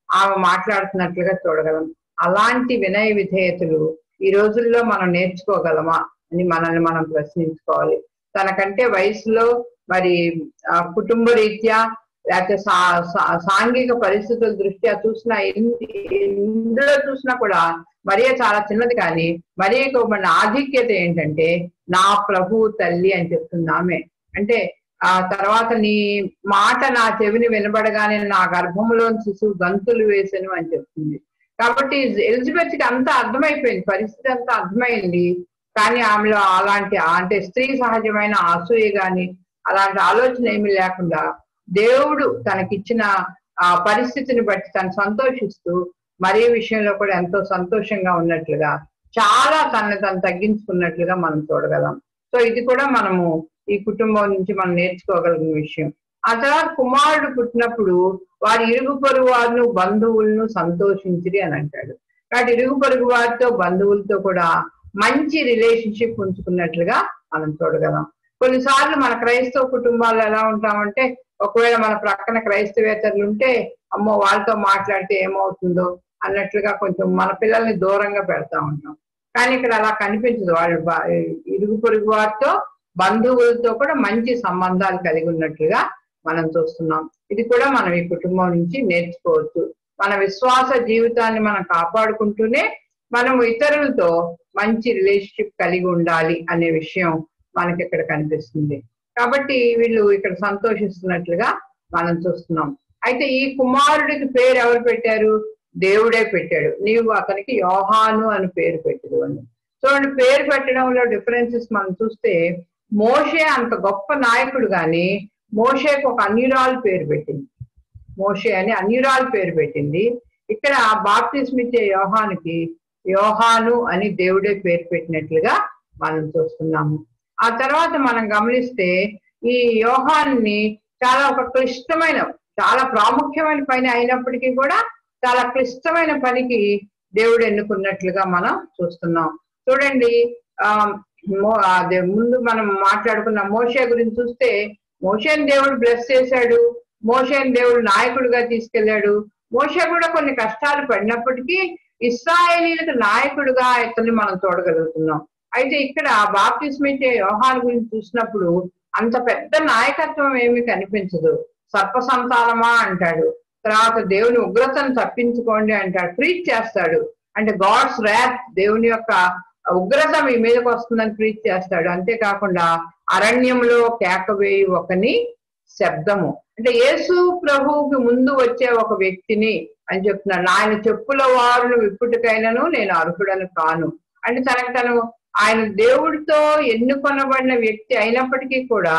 ఆమె మాట్లాడుతున్నట్లుగా చూడగలం అలాంటి వినయ విధేయతలు ఈ రోజుల్లో మనం నేర్చుకోగలమా అని మనల్ని మనం ప్రశ్నించుకోవాలి తనకంటే వయసులో మరి ఆ, కుటుంబ రీత్యా లేకపోతే సా- సా- సాంఘిక పరిస్థితుల దృష్ట్యా చూసినా ఎన్ని- ఎందులో చూసినా కూడా మరియ చాలా చిన్నది కానీ మరియకు మన ఆధిక్యత ఏంటంటే నా ప్రభు తల్లి అని చెప్తుంది ఆమె అంటే ఆ తర్వాత నీ మాట నా చెవిని వినబడగానే నా గర్భములో శిశువు గంతులు వేసెను అని చెప్తుంది కాబట్టి ఎలిజబెత్ కి అంతా అర్థమైపోయింది పరిస్థితి అంతా అర్థమైంది కానీ ఆమెలో అలాంటి అంటే స్త్రీ సహజమైన అసూయ గాని అలాంటి ఆలోచన ఏమీ లేకుండా దేవుడు తనకిచ్చిన ఆ పరిస్థితిని బట్టి తను సంతోషిస్తూ మరీ విషయంలో కూడా ఎంతో సంతోషంగా ఉన్నట్లుగా చాలా తనని తను తగ్గించుకున్నట్లుగా మనం చూడగలం సో ఇది కూడా మనము ఈ కుటుంబం నుంచి మనం నేర్చుకోగలిగిన విషయం ఆ తర్వాత కుమారుడు పుట్టినప్పుడు వారి ఇరుగు పొరుగు వారిను బంధువులను సంతోషించిరి అని అంటాడు కాబట్టి ఇరుగు పొరుగు వారితో బంధువులతో కూడా మంచి రిలేషన్షిప్ ఉంచుకున్నట్లుగా మనం చూడగలం కొన్నిసార్లు మన క్రైస్తవ కుటుంబాల్లో ఎలా ఉంటామంటే ఒకవేళ మన ప్రక్కన క్రైస్తవేతరులు ఉంటే అమ్మో వాళ్ళతో మాట్లాడితే ఏమవుతుందో అన్నట్లుగా కొంచెం మన పిల్లల్ని దూరంగా పెడతా ఉంటాం కానీ ఇక్కడ అలా కనిపించదు వాళ్ళు బా- ఇరుగు పొరుగు వారితో బంధువులతో కూడా మంచి సంబంధాలు కలిగి ఉన్నట్లుగా మనం చూస్తున్నాం ఇది కూడా మనం ఈ కుటుంబం నుంచి నేర్చుకోవచ్చు మన విశ్వాస జీవితాన్ని మనం కాపాడుకుంటూనే మనం ఇతరులతో మంచి రిలేషన్షిప్ కలిగి ఉండాలి అనే విషయం మనకి ఇక్కడ కనిపిస్తుంది కాబట్టి వీళ్ళు ఇక్కడ సంతోషిస్తున్నట్లుగా మనం చూస్తున్నాం అయితే ఈ కుమారుడికి పేరు ఎవరు పెట్టారు దేవుడే పెట్టాడు నీవు అతనికి యోహాను అని పేరు పెట్టడు అని చూడండి పేరు పెట్టడంలో డిఫరెన్సెస్ మనం చూస్తే మోషే అంత గొప్ప నాయకుడు గాని మోషేకు ఒక అన్యురాలు పేరు పెట్టింది మోషే అని అన్యురాలు పేరు పెట్టింది ఇక్కడ బాప్తిస్మ ఇచ్చే యోహానికి యోహాను అని దేవుడే పేరు పెట్టినట్లుగా మనం చూస్తున్నాము ఆ తర్వాత మనం గమనిస్తే ఈ యోహాన్ని చాలా ఒక క్లిష్టమైన చాలా ప్రాముఖ్యమైన పని అయినప్పటికీ కూడా చాలా క్లిష్టమైన పనికి దేవుడు ఎన్నుకున్నట్లుగా మనం చూస్తున్నాం చూడండి ఆ మో- అదే ముందు మనం మాట్లాడుకున్న మోషే గురించి చూస్తే మోషేని దేవుడు బ్లెస్ చేశాడు మోషేని దేవుడు నాయకుడిగా తీసుకెళ్లాడు మోషే కూడా కొన్ని కష్టాలు పడినప్పటికీ ఇస్రాయేలీలకు నాయకుడిగా ఇతన్ని మనం చూడగలుగుతున్నాం అయితే ఇక్కడ బాప్తిస్మిచ్చే వ్యవహారం గురించి చూసినప్పుడు అంత పెద్ద నాయకత్వం ఏమీ కనిపించదు సర్ప సంతానమా అంటాడు తర్వాత దేవుని ఉగ్రతను తప్పించుకోండి అంటాడు ప్రీచ్ చేస్తాడు అంటే గాడ్స్ ర్యాత్ దేవుని యొక్క ఉగ్రత మీ మీదకి వస్తుందని ప్రీచ్ చేస్తాడు అంతేకాకుండా అరణ్యంలో కేకవేయి ఒకని శబ్దము అంటే యేసు ప్రభువుకి ముందు వచ్చే ఒక వ్యక్తిని అని చెప్తున్నాడు ఆయన చెప్పుల వారును విప్పుటికైనను నేను అర్హుడను కాను అంటే తనకు తను ఆయన దేవుడితో ఎన్నుకొనబడిన వ్యక్తి అయినప్పటికీ కూడా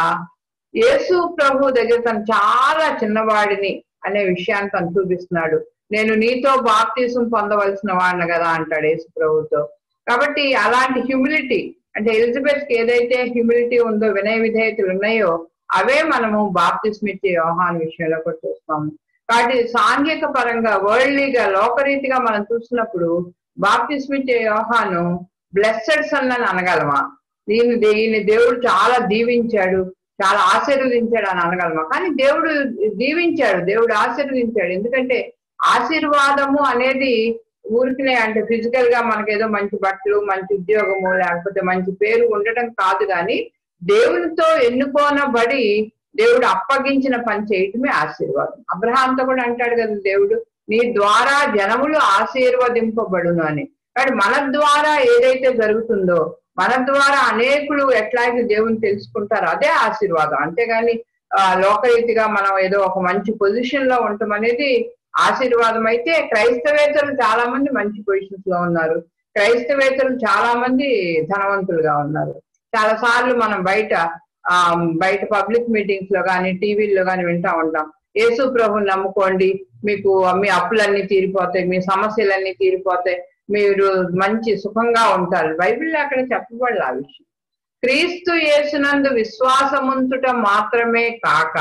యేసు ప్రభు దగ్గర తను చాలా చిన్నవాడిని అనే విషయాన్ని తను చూపిస్తున్నాడు నేను నీతో బాప్తీసం పొందవలసిన వాడిని కదా అంటాడు యేసు ప్రభుతో కాబట్టి అలాంటి హ్యూమిలిటీ అంటే ఎలిజబెత్ కి ఏదైతే హ్యూమిలిటీ ఉందో వినయ విధేయతలు ఉన్నాయో అవే మనము బాప్తిస్మిచ్చే వ్యవహారం విషయంలో కూడా చూస్తాము కాబట్టి సాంఘిక పరంగా వరల్డ్లీగా లోకరీతిగా మనం చూసినప్పుడు బాప్తిస్మిచ్చే వ్యవహారం బ్లెస్సెడ్ సన్ అని అనగలమా దీన్ని దీన్ని దేవుడు చాలా దీవించాడు చాలా ఆశీర్వదించాడు అని అనగలమా కానీ దేవుడు దీవించాడు దేవుడు ఆశీర్వదించాడు ఎందుకంటే ఆశీర్వాదము అనేది ఊరికినే అంటే ఫిజికల్ గా మనకేదో మంచి బట్టలు మంచి ఉద్యోగము లేకపోతే మంచి పేరు ఉండటం కాదు కానీ దేవునితో ఎన్నుకోనబడి దేవుడు అప్పగించిన పని చేయటమే ఆశీర్వాదం అబ్రహాంతో కూడా అంటాడు కదా దేవుడు నీ ద్వారా జనములు ఆశీర్వదింపబడును అని కానీ మన ద్వారా ఏదైతే జరుగుతుందో మన ద్వారా అనేకులు ఎట్లాగే దేవుని తెలుసుకుంటారో అదే ఆశీర్వాదం అంతేగాని ఆ, లోకరీతిగా మనం ఏదో ఒక మంచి పొజిషన్ లో ఉండటం అనేది ఆశీర్వాదం అయితే క్రైస్తవేతరులు చాలా మంది మంచి పొజిషన్స్ లో ఉన్నారు క్రైస్తవేతరులు చాలా మంది ధనవంతులుగా ఉన్నారు చాలా సార్లు మనం బయట ఆ బయట పబ్లిక్ మీటింగ్స్ లో కానీ టీవీల్లో కానీ వింటా ఉంటాం యేసు ప్రభుని నమ్ముకోండి మీకు మీ అప్పులన్నీ తీరిపోతాయి మీ సమస్యలన్నీ తీరిపోతాయి మీరు మంచి సుఖంగా ఉంటారు బైబిల్లో అక్కడ చెప్పబడలే ఆ విషయం క్రీస్తు యేసునందు విశ్వాసముంచుట మాత్రమే కాక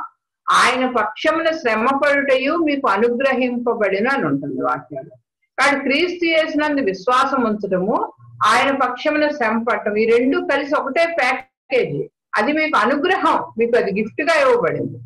ఆయన పక్షమున శ్రమ పడుటయు మీకు అనుగ్రహింపబడిన అని ఉంటుంది వాక్యంలో కానీ క్రీస్తు యేసునందు విశ్వాసం ఉంచటము ఆయన పక్షమున శ్రమ పడటం ఈ రెండు కలిసి ఒకటే ప్యాకేజీ అది మీకు అనుగ్రహం మీకు అది గిఫ్ట్ గా ఇవ్వబడింది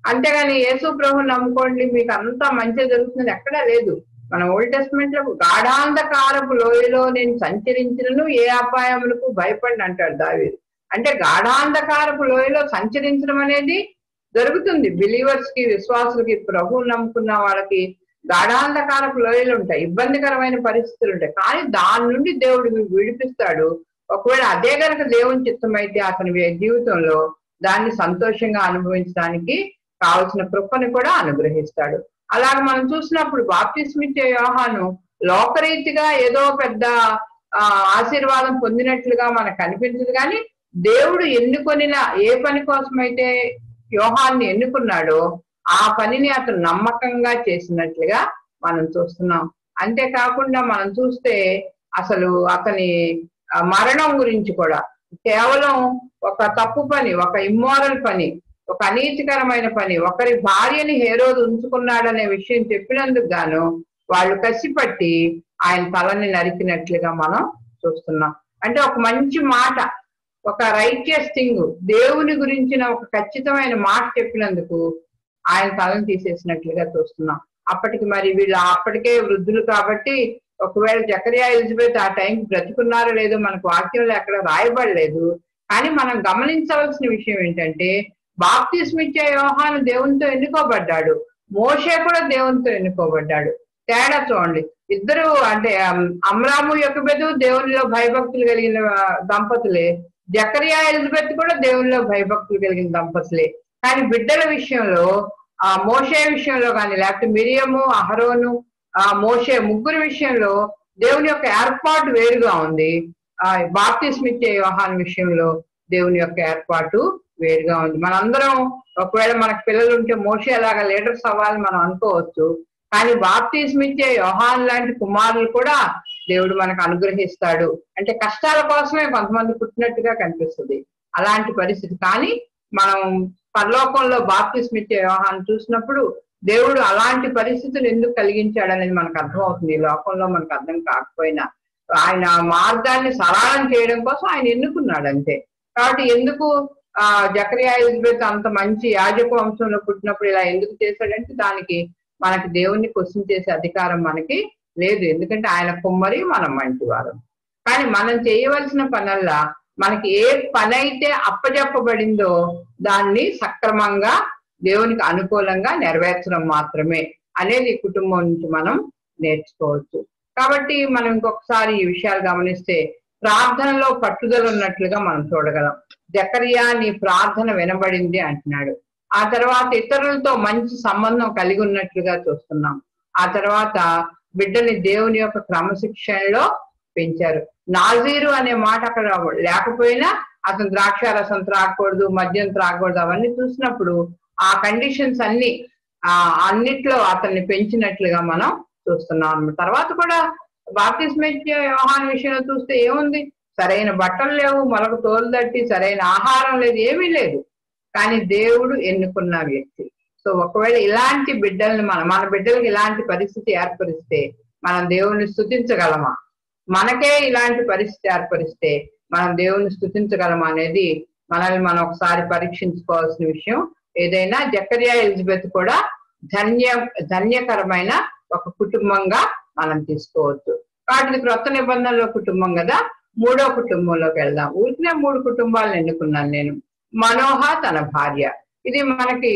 అంతేగాని యేసు ప్రభు నమ్ముకోండి మీకు అంతా మంచి జరుగుతుంది ఎక్కడా లేదు మన ఓల్డ్ టెస్ట్మెంట్ లో గాఢాంధకారపు లోయలో నేను సంచరించినను ఏ అపాయములకు భయపడి అంటాడు దావీదు అంటే గాఢాంధకారపు లోయలో సంచరించడం అనేది జరుగుతుంది బిలీవర్స్ కి విశ్వాసులకి ప్రభువు నమ్ముకున్న వాళ్ళకి గాఢాంధకారపు లోయలు ఉంటాయి ఇబ్బందికరమైన పరిస్థితులు ఉంటాయి కానీ దాని నుండి దేవుడు మీకు విడిపిస్తాడు ఒకవేళ అదే గనక దేవుని చిత్తం అయితే అతని జీవితంలో దాన్ని సంతోషంగా అనుభవించడానికి కావలసిన కృపని కూడా అనుగ్రహిస్తాడు అలాగే మనం చూసినప్పుడు బాప్తిస్మిచ్చే యోహాను లోకరీతిగా ఏదో పెద్ద ఆ, ఆశీర్వాదం పొందినట్లుగా మనకు కనిపించదు కానీ దేవుడు ఎన్నుకొనిన ఏ పని కోసమైతే యోహాన్ని ఎన్నుకున్నాడో ఆ పనిని అతను నమ్మకంగా చేసినట్లుగా మనం చూస్తున్నాం అంతేకాకుండా మనం చూస్తే అసలు అతని ఆ, మరణం గురించి కూడా కేవలం ఒక తప్పు పని ఒక ఇమ్మోరల్ పని ఒక అనీతికరమైన పని ఒకరి భార్యని హేరోదు ఉంచుకున్నాడనే విషయం చెప్పినందుకు గాను వాళ్ళు కసిపట్టి ఆయన తలని నరికినట్లుగా మనం చూస్తున్నాం అంటే ఒక మంచి మాట ఒక రైటియస్ థింగ్ దేవుని గురించిన ఒక ఖచ్చితమైన మాట చెప్పినందుకు ఆయన తలను తీసేసినట్లుగా చూస్తున్నాం అప్పటికి మరి వీళ్ళు అప్పటికే వృద్ధులు కాబట్టి ఒకవేళ జకరియా ఎలిజబెత్ ఆ టైంకి బ్రతుకున్నారో లేదో మనకు వాక్యంలో ఎక్కడ రాయబడలేదు కానీ మనం గమనించవలసిన విషయం ఏంటంటే బాప్తిస్మిచ్చే యోహాను దేవునితో ఎన్నుకోబడ్డాడు మోషే కూడా దేవునితో ఎన్నుకోబడ్డాడు తేడా చూడండి ఇద్దరు అంటే అమ్, అమ్రాము యొక్కబెదు దేవునిలో భయభక్తులు కలిగిన ఆ, దంపతులే జకరియా ఎలిజబెత్ కూడా దేవునిలో భయభక్తులు కలిగిన దంపతులే కానీ బిడ్డల విషయంలో ఆ మోషే విషయంలో కానీ లేకపోతే మిరియము అహరోను ఆ మోషే ముగ్గురు విషయంలో దేవుని యొక్క ఏర్పాటు వేరుగా ఉంది ఆ బాప్తిస్మిచ్చే యోహాన్ విషయంలో దేవుని యొక్క ఏర్పాటు వేరుగా ఉంది మనందరం ఒకవేళ మనకు పిల్లలు ఉంటే మోషే అలాగా లీడర్స్ అవ్వాలని మనం అనుకోవచ్చు కానీ బాప్తిస్మిచ్చే యోహాన్ లాంటి కుమారులు కూడా దేవుడు మనకు అనుగ్రహిస్తాడు అంటే కష్టాల కోసమే కొంతమంది పుట్టినట్టుగా కనిపిస్తుంది అలాంటి పరిస్థితి కానీ మనం పరలోకంలో బాప్తిస్మిచ్చే యోహాన్ చూసినప్పుడు దేవుడు అలాంటి పరిస్థితులు ఎందుకు కలిగించాడు అనేది మనకు అర్థమవుతుంది ఈ లోకంలో మనకు అర్థం కాకపోయినా ఆయన మార్గాన్ని సరళం చేయడం కోసం ఆయన ఎన్నుకున్నాడు అంతే కాబట్టి ఎందుకు ఆ జకరియా ఎలిజబెత్ అంత మంచి యాజక వంశంలో పుట్టినప్పుడు ఇలా ఎందుకు చేశాడంటే దానికి మనకి దేవుణ్ణి క్వశ్చన్ చేసే అధికారం మనకి లేదు ఎందుకంటే ఆయన కుమ్మరి మనం మంచివారం కానీ మనం చేయవలసిన పనల్లా మనకి ఏ పని అయితే అప్పజెప్పబడిందో దాన్ని సక్రమంగా దేవునికి అనుకూలంగా నెరవేర్చడం మాత్రమే అనేది ఈ కుటుంబం నుంచి మనం నేర్చుకోవచ్చు కాబట్టి మనం ఇంకొకసారి ఈ విషయాలు గమనిస్తే ప్రార్థనలో పట్టుదల ఉన్నట్లుగా మనం చూడగలం జకరియా నీ ప్రార్థన వినబడింది అంటున్నాడు ఆ తర్వాత ఇతరులతో మంచి సంబంధం కలిగి ఉన్నట్లుగా చూస్తున్నాం ఆ తర్వాత బిడ్డని దేవుని యొక్క క్రమశిక్షణలో పెంచారు నాజీరు అనే మాట అక్కడ లేకపోయినా అతను ద్రాక్షారసం త్రాగకూడదు మద్యం త్రాగకూడదు అవన్నీ చూసినప్పుడు ఆ కండిషన్స్ అన్ని ఆ అన్నిట్లో అతన్ని పెంచినట్లుగా మనం చూస్తున్నాం అన్నమాట తర్వాత కూడా బాప్తిస్మిచ్చ వ్యవహారం విషయంలో చూస్తే ఏముంది సరైన బట్టలు లేవు మొలకు తోలు తట్టి సరైన ఆహారం లేదు ఏమీ లేదు కానీ దేవుడు ఎన్నుకున్న వ్యక్తి సో ఒకవేళ ఇలాంటి బిడ్డల్ని మన మన బిడ్డలకు ఇలాంటి పరిస్థితి ఏర్పరిస్తే మనం దేవుణ్ణి స్థుతించగలమా మనకే ఇలాంటి పరిస్థితి ఏర్పరిస్తే మనం దేవుణ్ణి స్థుతించగలమా అనేది మనల్ని మనం ఒకసారి పరీక్షించుకోవాల్సిన విషయం ఏదైనా జకరియా ఎలిజబెత్ కూడా ధన్య ధన్యకరమైన ఒక కుటుంబంగా మనం తీసుకోవచ్చు వాటికి క్రొత్త నిబంధనలో కుటుంబం కదా మూడో కుటుంబంలోకి వెళ్దాం ఊరికనే మూడు కుటుంబాలను ఎన్నుకున్నాను నేను మనోహ తన భార్య ఇది మనకి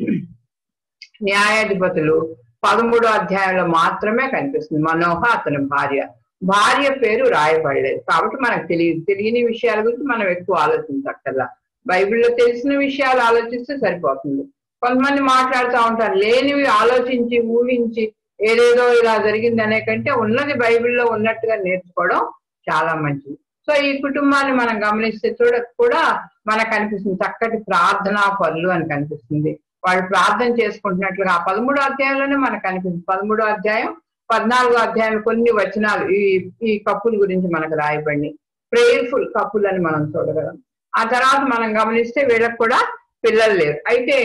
న్యాయాధిపతులు పదమూడో అధ్యాయంలో మాత్రమే కనిపిస్తుంది మనోహ అతని భార్య భార్య పేరు రాయబడలేదు కాబట్టి మనకు తెలియదు తెలియని విషయాల గురించి మనం ఎక్కువ ఆలోచించక్కర్లా బైబిల్లో తెలిసిన విషయాలు ఆలోచిస్తే సరిపోతుంది కొంతమంది మాట్లాడుతూ ఉంటారు లేనివి ఆలోచించి ఊహించి ఏదేదో ఇలా జరిగింది అనే కంటే ఉన్నది బైబిల్లో ఉన్నట్టుగా నేర్చుకోవడం చాలా మంచిది సో ఈ కుటుంబాన్ని మనం గమనిస్తే చూడ కూడా మనకు అనిపిస్తుంది చక్కటి ప్రార్థనా పనులు అని కనిపిస్తుంది వాళ్ళు ప్రార్థన చేసుకుంటున్నట్లుగా ఆ పదమూడో అధ్యాయంలోనే మనకు కనిపిస్తుంది పదమూడో అధ్యాయం పద్నాలుగో అధ్యాయం కొన్ని వచనాలు ఈ ఈ కప్పుల గురించి మనకు రాయబడి ప్రేయర్ఫుల్ కప్పులు అని మనం చూడగలం ఆ తర్వాత మనం గమనిస్తే వీళ్ళకి కూడా పిల్లలు లేరు అయితే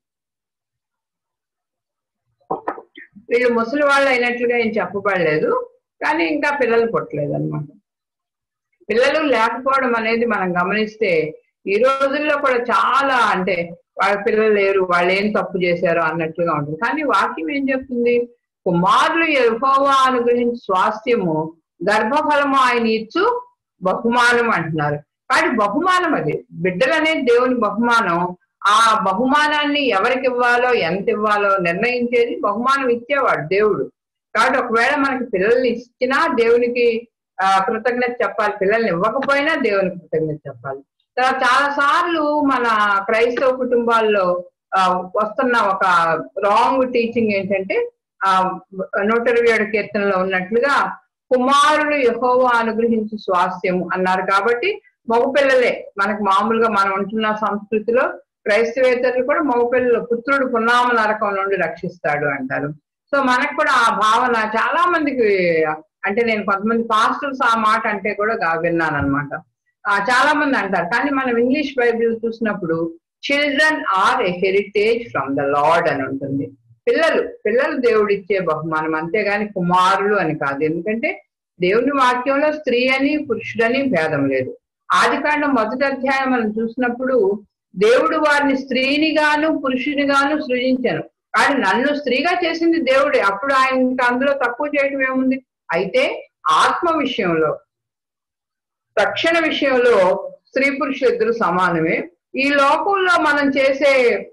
వీళ్ళు ముసలి వాళ్ళు అయినట్లుగా ఏం చెప్పబడలేదు కానీ ఇంకా పిల్లలు పుట్టలేదు అనమాట పిల్లలు లేకపోవడం అనేది మనం గమనిస్తే ఈ రోజుల్లో కూడా చాలా అంటే వాళ్ళ పిల్లలు లేరు వాళ్ళు ఏం తప్పు చేశారో అన్నట్లుగా ఉంటుంది కానీ వాక్యం ఏం చెప్తుంది కుమారులు యెహోవా అనుగ్రహించి స్వాస్థ్యము గర్భఫలము ఆయన ఇచ్చు బహుమానం అంటున్నారు కానీ బహుమానం అది బిడ్డలు అనేది దేవుని బహుమానం ఆ బహుమానాన్ని ఎవరికి ఇవ్వాలో ఎంత ఇవ్వాలో నిర్ణయించేది బహుమానం ఇచ్చేవాడు దేవుడు కాబట్టి ఒకవేళ మనకి పిల్లల్ని ఇచ్చినా దేవునికి ఆ కృతజ్ఞత చెప్పాలి పిల్లల్ని ఇవ్వకపోయినా దేవునికి కృతజ్ఞత చెప్పాలి తర్వాత చాలా సార్లు మన క్రైస్తవ కుటుంబాల్లో ఆ, వస్తున్న ఒక రాంగ్ టీచింగ్ ఏంటంటే ఆ నూట ఇరవై ఏడు కీర్తనలో ఉన్నట్లుగా కుమారుడు యహోవా అనుగ్రహించి స్వాస్థ్యము అన్నారు కాబట్టి మగపిల్లలే మనకు మామూలుగా మనం ఉంటున్న సంస్కృతిలో క్రైస్తవేతరులు కూడా మగపిల్లలు పుత్రుడు పున్నామ నరకం నుండి రక్షిస్తాడు అంటారు సో మనకు కూడా ఆ భావన చాలా మందికి అంటే నేను కొంతమంది పాస్టర్స్ ఆ మాట అంటే కూడా గా- విన్నాను అనమాట చాలా మంది అంటారు కానీ మనం ఇంగ్లీష్ బైబిల్ చూసినప్పుడు children are a heritage from the Lord అని ఉంటుంది పిల్లలు పిల్లలు దేవుడిచ్చే బహుమానం అంతేగాని కుమారులు అని కాదు ఎందుకంటే దేవుని వాక్యంలో స్త్రీ అని పురుషుడని భేదం లేదు ఆది కాండం మొదటి అధ్యాయం మనం చూసినప్పుడు దేవుడు వారిని స్త్రీని గాను పురుషుని గాను సృజించాను కానీ నన్ను స్త్రీగా చేసింది దేవుడే అప్పుడు ఆయన ఇంకా అందులో తక్కువ చేయటం ఏముంది అయితే ఆత్మ విషయంలో రక్షణ విషయంలో స్త్రీ పురుషులు ఇద్దరు సమానమే ఈ లోకంలో మనం చేసే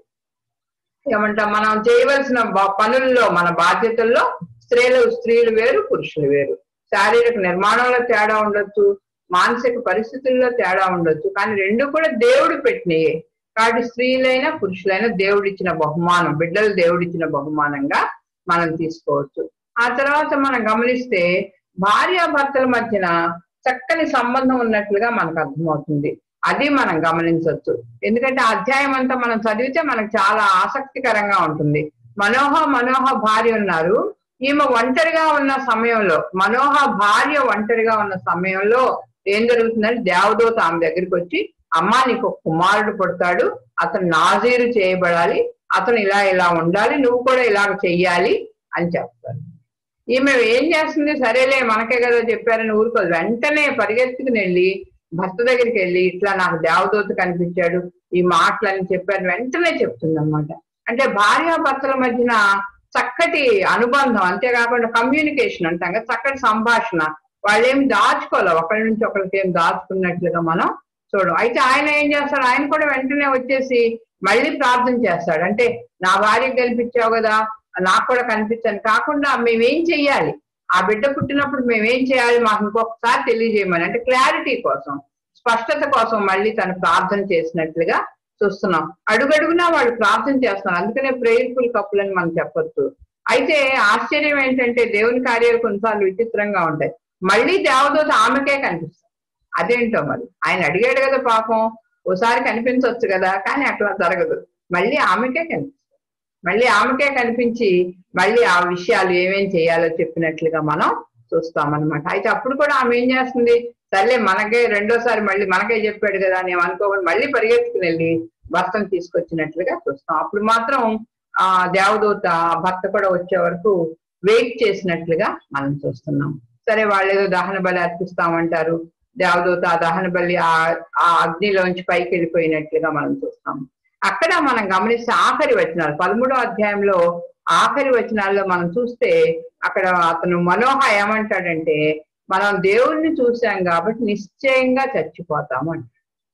ఏమంటాం మనం చేయవలసిన బ- పనుల్లో మన బాధ్యతల్లో స్త్రీలు స్త్రీలు వేరు పురుషులు వేరు శారీరక నిర్మాణంలో తేడా ఉండొచ్చు మానసిక పరిస్థితుల్లో తేడా ఉండొచ్చు కానీ రెండు కూడా దేవుడు పెట్టినయే కాబట్టి స్త్రీలైనా పురుషులైనా దేవుడిచ్చిన బహుమానం బిడ్డలు దేవుడిచ్చిన బహుమానంగా మనం తీసుకోవచ్చు ఆ తర్వాత మనం గమనిస్తే భార్యాభర్తల మధ్యన చక్కని సంబంధం ఉన్నట్లుగా మనకు అర్థమవుతుంది అది మనం గమనించవచ్చు ఎందుకంటే ఆ అధ్యాయం అంతా మనం చదివితే మనకు చాలా ఆసక్తికరంగా ఉంటుంది మనోహ మనోహ భార్య ఉన్నారు ఈమె ఒంటరిగా ఉన్న సమయంలో మనోహ భార్య ఒంటరిగా ఉన్న సమయంలో ఏం జరుగుతుందంటే దేవదూత ఆమె దగ్గరికి వచ్చి అమ్మా నీకు ఒక కుమారుడు పుడతాడు అతను నాజీరు చేయబడాలి అతను ఇలా ఇలా ఉండాలి నువ్వు కూడా ఇలాగ చెయ్యాలి అని చెప్తారు ఈమె ఏం చేస్తుంది సరేలే మనకే కదా చెప్పారని ఊరుకోదు వెంటనే పరిగెత్తుకుని వెళ్ళి భర్త దగ్గరికి వెళ్ళి ఇట్లా నాకు దేవదూత కనిపించాడు ఈ మాటలని చెప్పారు వెంటనే చెప్తుంది అనమాట అంటే భార్యాభర్తల మధ్యన చక్కటి అనుబంధం అంతేకాకుండా కమ్యూనికేషన్ అంటాం కదా చక్కటి సంభాషణ వాళ్ళు ఏం దాచుకోవాలి ఒకరి నుంచి ఒకరికి ఏం దాచుకున్నట్లుగా మనం చూడం అయితే ఆయన ఏం చేస్తాడు ఆయన కూడా వెంటనే వచ్చేసి మళ్ళీ ప్రార్థన చేస్తాడు అంటే నా భార్యకు కనిపించావు కదా నాకు కూడా కనిపించాను కాకుండా మేమేం చెయ్యాలి ఆ బిడ్డ పుట్టినప్పుడు మేమేం చేయాలి మాకు ఇంకొకసారి తెలియజేయమని అంటే క్లారిటీ కోసం స్పష్టత కోసం మళ్ళీ తను ప్రార్థన చేసినట్లుగా చూస్తున్నాం అడుగడుగునా వాళ్ళు ప్రార్థన చేస్తున్నారు అందుకనే ప్రేయర్ఫుల్ కప్పులు అని మనం చెప్పొచ్చు అయితే ఆశ్చర్యం ఏంటంటే దేవుని కార్యాలు కొన్నిసార్లు విచిత్రంగా ఉంటాయి మళ్ళీ దేవదూత ఆమెకే కనిపిస్తుంది అదేంటో మరి ఆయన అడిగాడు కదా పాపం ఓసారి కనిపించవచ్చు కదా కానీ అట్లా జరగదు మళ్ళీ ఆమెకే కనిపిస్తుంది మళ్ళీ ఆమెకే కనిపించి మళ్ళీ ఆ విషయాలు ఏమేం చేయాలో చెప్పినట్లుగా మనం చూస్తామన్నమాట అయితే అప్పుడు కూడా ఆమె ఏం చేస్తుంది సర్లే మనకే రెండోసారి మళ్ళీ మనకే చెప్పాడు కదా అని ఏం అనుకోకుండా మళ్ళీ పరిగెత్తుకుని వెళ్ళి భర్తను తీసుకొచ్చినట్లుగా చూస్తాం అప్పుడు మాత్రం ఆ దేవదూత ఆ భర్త కూడా వచ్చే వరకు వెయిట్ చేసినట్లుగా మనం చూస్తున్నాం సరే వాళ్ళు ఏదో దహన బలి అర్పిస్తామంటారు దేవదూత ఆ దహన బలి ఆ ఆ అగ్నిలోంచి పైకి వెళ్ళిపోయినట్లుగా మనం చూస్తాం అక్కడ మనం గమనిస్తే ఆఖరి వచనాలు పదమూడో అధ్యాయంలో ఆఖరి వచనాల్లో మనం చూస్తే అక్కడ అతను మనోహ ఏమంటాడంటే మనం దేవుణ్ణి చూసాం కాబట్టి నిశ్చయంగా చచ్చిపోతాము అంట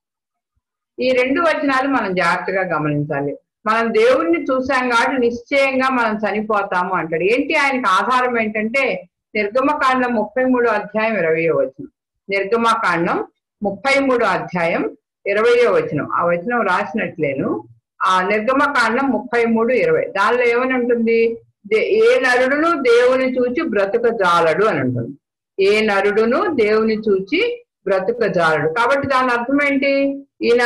ఈ రెండు వచనాలు మనం జాగ్రత్తగా గమనించాలి మనం దేవుణ్ణి చూసాం కాబట్టి నిశ్చయంగా మనం చనిపోతాము అంటాడు ఏంటి ఆయనకు ఆధారం ఏంటంటే నిర్గమకాండం ముప్పై మూడో అధ్యాయం ఇరవయో వచనం నిర్గమకాండం ముప్పై మూడో అధ్యాయం ఇరవయో వచనం ఆ వచనం రాసినట్లేను ఆ నిర్గమకాండం ముప్పై మూడు ఇరవై దానిలో ఏమని ఉంటుంది దే- ఏ నరుడును దేవుని చూచి బ్రతుక జాలడు అని ఉంటుంది ఏ నరుడును దేవుని చూచి బ్రతుక జాలడు కాబట్టి దాని అర్థం ఏంటి ఈయన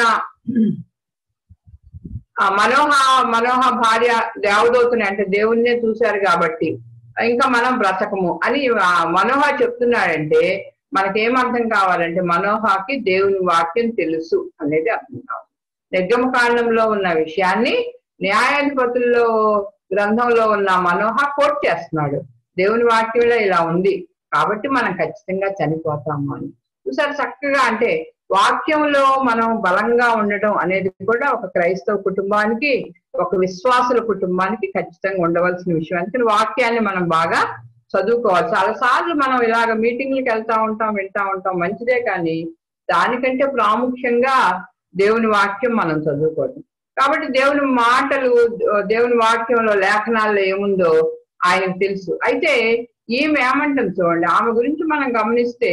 ఆ మనోహ మనోహ భార్య దేవదూతని అంటే దేవుణ్ణే చూశారు కాబట్టి ఇంకా మనం బ్రతకము అని ఆ మనోహ చెప్తున్నాడంటే మనకేం అర్థం కావాలంటే మనోహకి దేవుని వాక్యం తెలుసు అనేది అర్థం కావాలి నిర్గమ కాండంలో ఉన్న విషయాన్ని న్యాయాధిపతుల్లో గ్రంథంలో ఉన్న మనోహ కోట్ చేస్తున్నాడు దేవుని వాక్యంలో ఇలా ఉంది కాబట్టి మనం ఖచ్చితంగా చనిపోతాము అని చూసారు చక్కగా అంటే వాక్యంలో మనం బలంగా ఉండటం అనేది కూడా ఒక క్రైస్తవ కుటుంబానికి ఒక విశ్వాసుల కుటుంబానికి ఖచ్చితంగా ఉండవలసిన విషయం అందుకని వాక్యాన్ని మనం బాగా చదువుకోవాలి చాలా సార్లు మనం ఇలాగ మీటింగ్లకు వెళ్తా ఉంటాం వింటా ఉంటాం మంచిదే కానీ దానికంటే ప్రాముఖ్యంగా దేవుని వాక్యం మనం చదువుకోవటం కాబట్టి దేవుని మాటలు దేవుని వాక్యంలో లేఖనాల్లో ఏముందో ఆయనకు తెలుసు అయితే ఈమె ఏమంటుంది చూడండి ఆమె గురించి మనం గమనిస్తే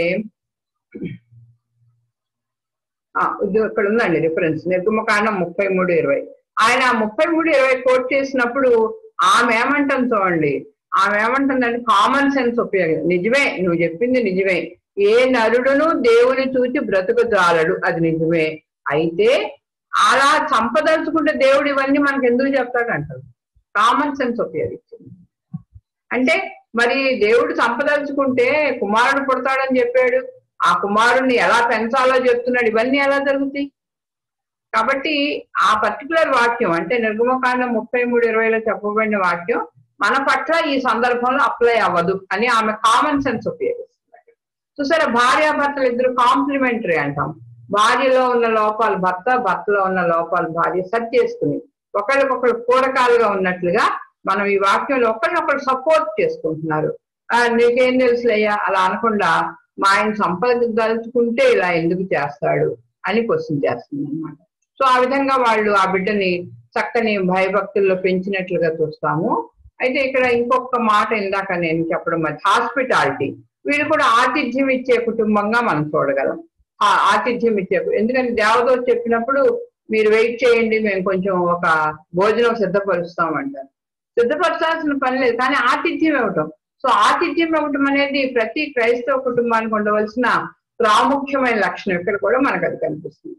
ఆ, ఇది ఇక్కడ ఉందండి రిఫరెన్స్ నిర్గమకాండం ముప్పై మూడు ఇరవై ఆయన ముప్పై మూడు ఇరవై కోట్ చేసినప్పుడు ఆమె ఏమంటుంది చూడండి ఆమె ఏమంటుందంటే కామన్ సెన్స్ ఉపయోగం నిజమే నువ్వు చెప్పింది నిజమే ఏ నరుడును దేవుని చూసి బ్రతుకు జాలడు అది నిజమే అయితే అలా చంపదలుచుకుంటే దేవుడు ఇవన్నీ మనకు ఎందుకు చెప్తాడు అంటారు కామన్ సెన్స్ ఉపయోగించింది అంటే మరి దేవుడు చంపదలుచుకుంటే కుమారుడు పుడతాడని చెప్పాడు ఆ కుమారుణ్ణి ఎలా పెంచాలో చెప్తున్నాడు ఇవన్నీ ఎలా జరుగుతాయి కాబట్టి ఆ పర్టికులర్ వాక్యం అంటే నిర్గమకాండం ముప్పై మూడు ఇరవైలో చెప్పబడిన వాక్యం మన పట్ల ఈ సందర్భంలో అప్లై అవ్వదు అని ఆమె కామన్ సెన్స్ ఉపయోగిస్తున్నారు చూసారా భార్యాభర్తలు ఇద్దరు కాంప్లిమెంటరీ అంటాం భార్యలో ఉన్న లోపాలు భర్త భర్తలో ఉన్న లోపాలు భార్య సరి చేసుకుని ఒకరికొకరు పూరకాలుగా ఉన్నట్లుగా మనం ఈ వాక్యంలో ఒకరినొకరు సపోర్ట్ చేసుకుంటున్నారు ఆ, నీకేం తెలుసులయ్యా అలా అనకుండా మా ఆయన సంపాదించదలుచుకుంటే ఇలా ఎందుకు చేస్తాడు అని క్వశ్చన్ చేస్తుంది అనమాట సో ఆ విధంగా వాళ్ళు ఆ బిడ్డని చక్కని భయభక్తుల్లో పెంచినట్లుగా చూస్తాము అయితే ఇక్కడ ఇంకొక మాట ఇందాక నేను చెప్పడం మరి హాస్పిటాలిటీ వీళ్ళు కూడా ఆతిథ్యం ఇచ్చే కుటుంబంగా మనం చూడగలం ఆ ఆతిథ్యం ఇచ్చే ఎందుకంటే దేవదూత చెప్పినప్పుడు మీరు వెయిట్ చేయండి మేము కొంచెం ఒక భోజనం సిద్ధపరుస్తామంటారు సిద్ధపరచాల్సిన పని లేదు కానీ ఆతిథ్యం ఇవ్వటం సో ఆతిథ్యం ఇవ్వటం అనేది ప్రతి క్రైస్తవ కుటుంబానికి ఉండవలసిన ప్రాముఖ్యమైన లక్షణం ఇక్కడ కూడా మనకు అది కనిపిస్తుంది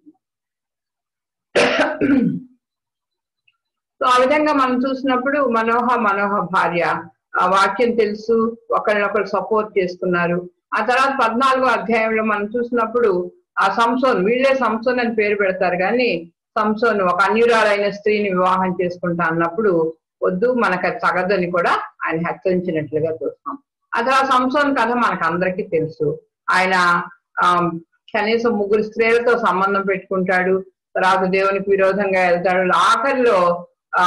సో ఆ విధంగా మనం చూసినప్పుడు మనోహ మనోహ భార్య ఆ వాక్యం తెలుసు ఒకరినొకరు సపోర్ట్ చేసుకున్నారు ఆ తర్వాత పద్నాలుగో అధ్యాయంలో మనం చూసినప్పుడు ఆ సంసోన్ వీళ్ళే సంసోన్ అని పేరు పెడతారు కానీ సంసోన్ ఒక అన్యురాలైన స్త్రీని వివాహం చేసుకుంటా అన్నప్పుడు వద్దు మనకు అది తగదని కూడా ఆయన హెచ్చరించినట్లుగా చూస్తాం ఆ తర్వాత సంసోన్ కథ మనకు అందరికీ తెలుసు ఆయన ఆ కనీసం ముగ్గురు స్త్రీలతో సంబంధం పెట్టుకుంటాడు తర్వాత దేవునికి విరోధంగా వెళ్తాడు ఆఖరిలో ఆ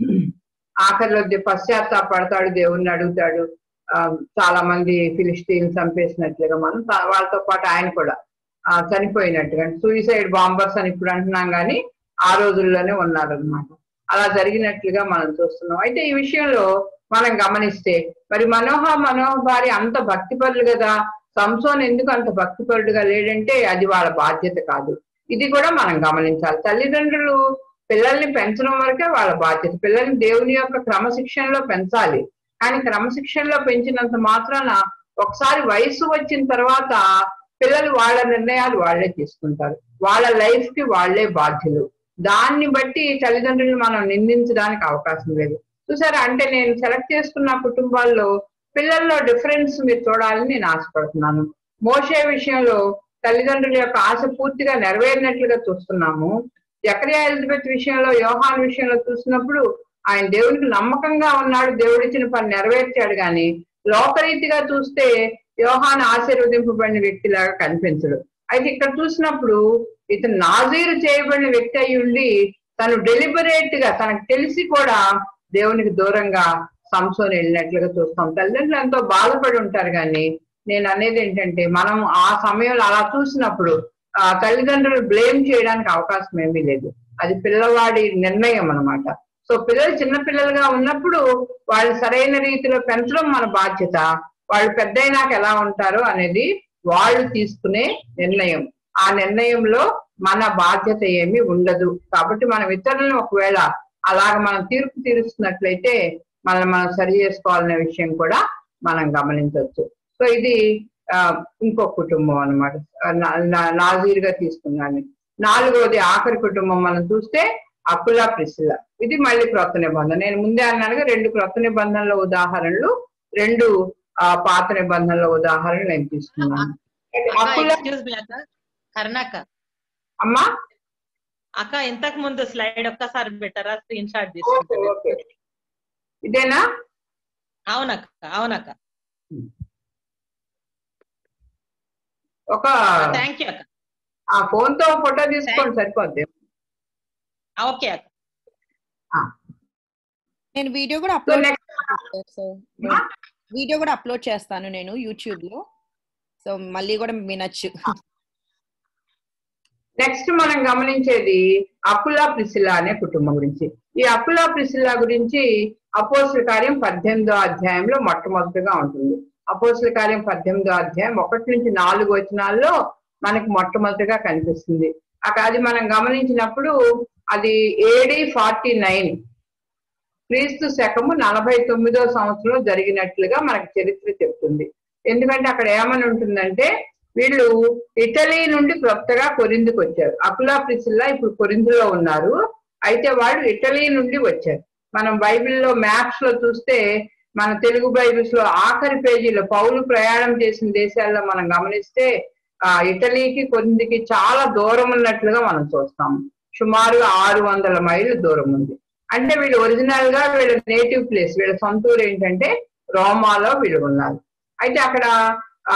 ఆఖరిలో దే- పశ్చాత్తాపడతాడు దేవుణ్ణి అడుగుతాడు ఆ, చాలా మంది ఫిలిస్టీన్ చంపేసినట్లుగా మనం తా- వాళ్ళతో పాటు ఆయన కూడా ఆ, చనిపోయినట్టుగా సూయిసైడ్ బాంబర్స్ అని ఇప్పుడు అంటున్నాం కానీ ఆ రోజుల్లోనే ఉన్నారనమాట అలా జరిగినట్లుగా మనం చూస్తున్నాం అయితే ఈ విషయంలో మనం గమనిస్తే మరి మనోహ మనోహ భార్య అంత భక్తిపరులు కదా సంసోన్ ఎందుకు అంత భక్తిపరుడుగా లేడంటే అది వాళ్ళ బాధ్యత కాదు ఇది కూడా మనం గమనించాలి తల్లిదండ్రులు పిల్లల్ని పెంచడం వరకే వాళ్ళ బాధ్యత పిల్లల్ని దేవుని యొక్క క్రమశిక్షణలో పెంచాలి కానీ క్రమశిక్షణలో పెంచినంత మాత్రాన ఒకసారి వయసు వచ్చిన తర్వాత పిల్లలు వాళ్ళ నిర్ణయాలు వాళ్ళే తీసుకుంటారు వాళ్ళ లైఫ్ కి వాళ్ళే బాధ్యులు దాన్ని బట్టి తల్లిదండ్రులు మనం నిందించడానికి అవకాశం లేదు చూసారా అంటే నేను సెలెక్ట్ చేసుకున్న కుటుంబాల్లో పిల్లల్లో డిఫరెన్స్ మీరు చూడాలని నేను ఆశపడుతున్నాను మోషే విషయంలో తల్లిదండ్రుల యొక్క ఆశ పూర్తిగా నెరవేరినట్లుగా చూస్తున్నాము జకరియా ఎలిజబెత్ విషయంలో యోహాన్ విషయంలో చూసినప్పుడు ఆయన దేవునికి నమ్మకంగా ఉన్నాడు దేవుడిచ్చిన పని నెరవేర్చాడు కానీ లోకరీతిగా చూస్తే యోహాన్ ఆశీర్వదింపబడిన వ్యక్తిలాగా కనిపించడు అయితే ఇక్కడ చూసినప్పుడు ఇతను నాజీరు చేయబడిన వ్యక్తి అయి ఉండి తను డెలిబరేట్ గా తనకు తెలిసి కూడా దేవునికి దూరంగా సంసోని వెళ్ళినట్లుగా చూస్తాం తల్లిదండ్రులు ఎంతో బాధపడి ఉంటారు కానీ నేను అనేది ఏంటంటే మనం ఆ సమయంలో అలా చూసినప్పుడు ఆ తల్లిదండ్రులు బ్లేమ్ చేయడానికి అవకాశం ఏమీ లేదు అది పిల్లవాడి నిర్ణయం అన్నమాట సో పిల్లలు చిన్న పిల్లలుగా ఉన్నప్పుడు వాళ్ళు సరైన రీతిలో పెంచడం మన బాధ్యత వాళ్ళు పెద్దయినాక ఎలా ఉంటారో అనేది వాళ్ళు తీసుకునే నిర్ణయం ఆ నిర్ణయంలో మన బాధ్యత ఏమీ ఉండదు కాబట్టి మనం ఇతరులను ఒకవేళ అలాగ మనం తీర్పు తీరుస్తున్నట్లయితే మనం మనం సరి చేసుకోవాలనే విషయం కూడా మనం గమనించవచ్చు సో ఇది ఆ, ఇంకో కుటుంబం అనమాట నాజీరుగా తీసుకున్నాను నాలుగోది ఆఖరి కుటుంబం మనం చూస్తే అకుల ప్రిసిల ఇది మళ్ళీ క్రొత్త నిబంధన నేను ముందే అన్నానుగా రెండు క్రొత్త నిబంధనల ఉదాహరణలు రెండు ఆ, పాత నిబంధనల ఉదాహరణలు నేను తీసుకున్నాను అకుల ఎక్స్క్యూజ్ మీ అక్క కర్ణాక అమ్మా అక్క ఇంతకు ముందు స్లైడ్ ఒక్కసారి పెట్టారా స్క్రీన్ షాట్ ఓకే తీసుకుంటాను ఓకే ఇదేనా అవునక్క అవునక్క ఒక థ్యాంక్ యూ అక్క ఆ ఫోన్ తో ఫోటో తీసుకోండి సరిపోద్ది ఆ, ఓకే అక్క నేను వీడియో కూడా so upload next so video కూడా అప్లోడ్ చేస్తాను నేను యూట్యూబ్ లో సో మళ్ళీ కూడా వినొచ్చు నెక్స్ట్ మనం గమనించేది అకులా ప్రిసిలా అనే కుటుంబం గురించి ఈ అకులా ప్రిసిలా గురించి అపోసుల కార్యం పద్దెనిమిదో అధ్యాయంలో మొట్టమొదటిగా ఉంటుంది అపోసుల కార్యం పద్దెనిమిదో అధ్యాయం ఒకటి నుంచి నాలుగు వచనాల్లో మనకి మొట్టమొదటిగా కనిపిస్తుంది అక్కడ అది మనం గమనించినప్పుడు అది ఏడి ఫార్టీ నైన్ క్రీస్తు శకము నలభై తొమ్మిదో సంవత్సరంలో జరిగినట్లుగా మనకి చరిత్ర చెప్తుంది ఎందుకంటే అక్కడ ఏమని ఉంటుందంటే వీళ్ళు ఇటలీ నుండి కొత్తగా కొరిందుకు వచ్చారు అకులా ప్రిసిల్లా ఇప్పుడు కొరిందులో ఉన్నారు అయితే వాళ్ళు ఇటలీ నుండి వచ్చారు మనం బైబిల్లో మ్యాప్స్ లో చూస్తే మన తెలుగు బైబిల్స్ లో ఆఖరి పేజీలో పౌలు ప్రయాణం చేసిన దేశాల్లో మనం గమనిస్తే ఆ ఇటలీకి కొరిందికి చాలా దూరం ఉన్నట్లుగా మనం చూస్తాం సుమారుగా ఆరు వందల మైళ్ళు దూరం ఉంది అంటే వీళ్ళు ఒరిజినల్ గా వీళ్ళ నేటివ్ ప్లేస్ వీళ్ళ సొంత ఊరు ఏంటంటే రోమాలో వీళ్ళు ఉన్నారు అయితే అక్కడ ఆ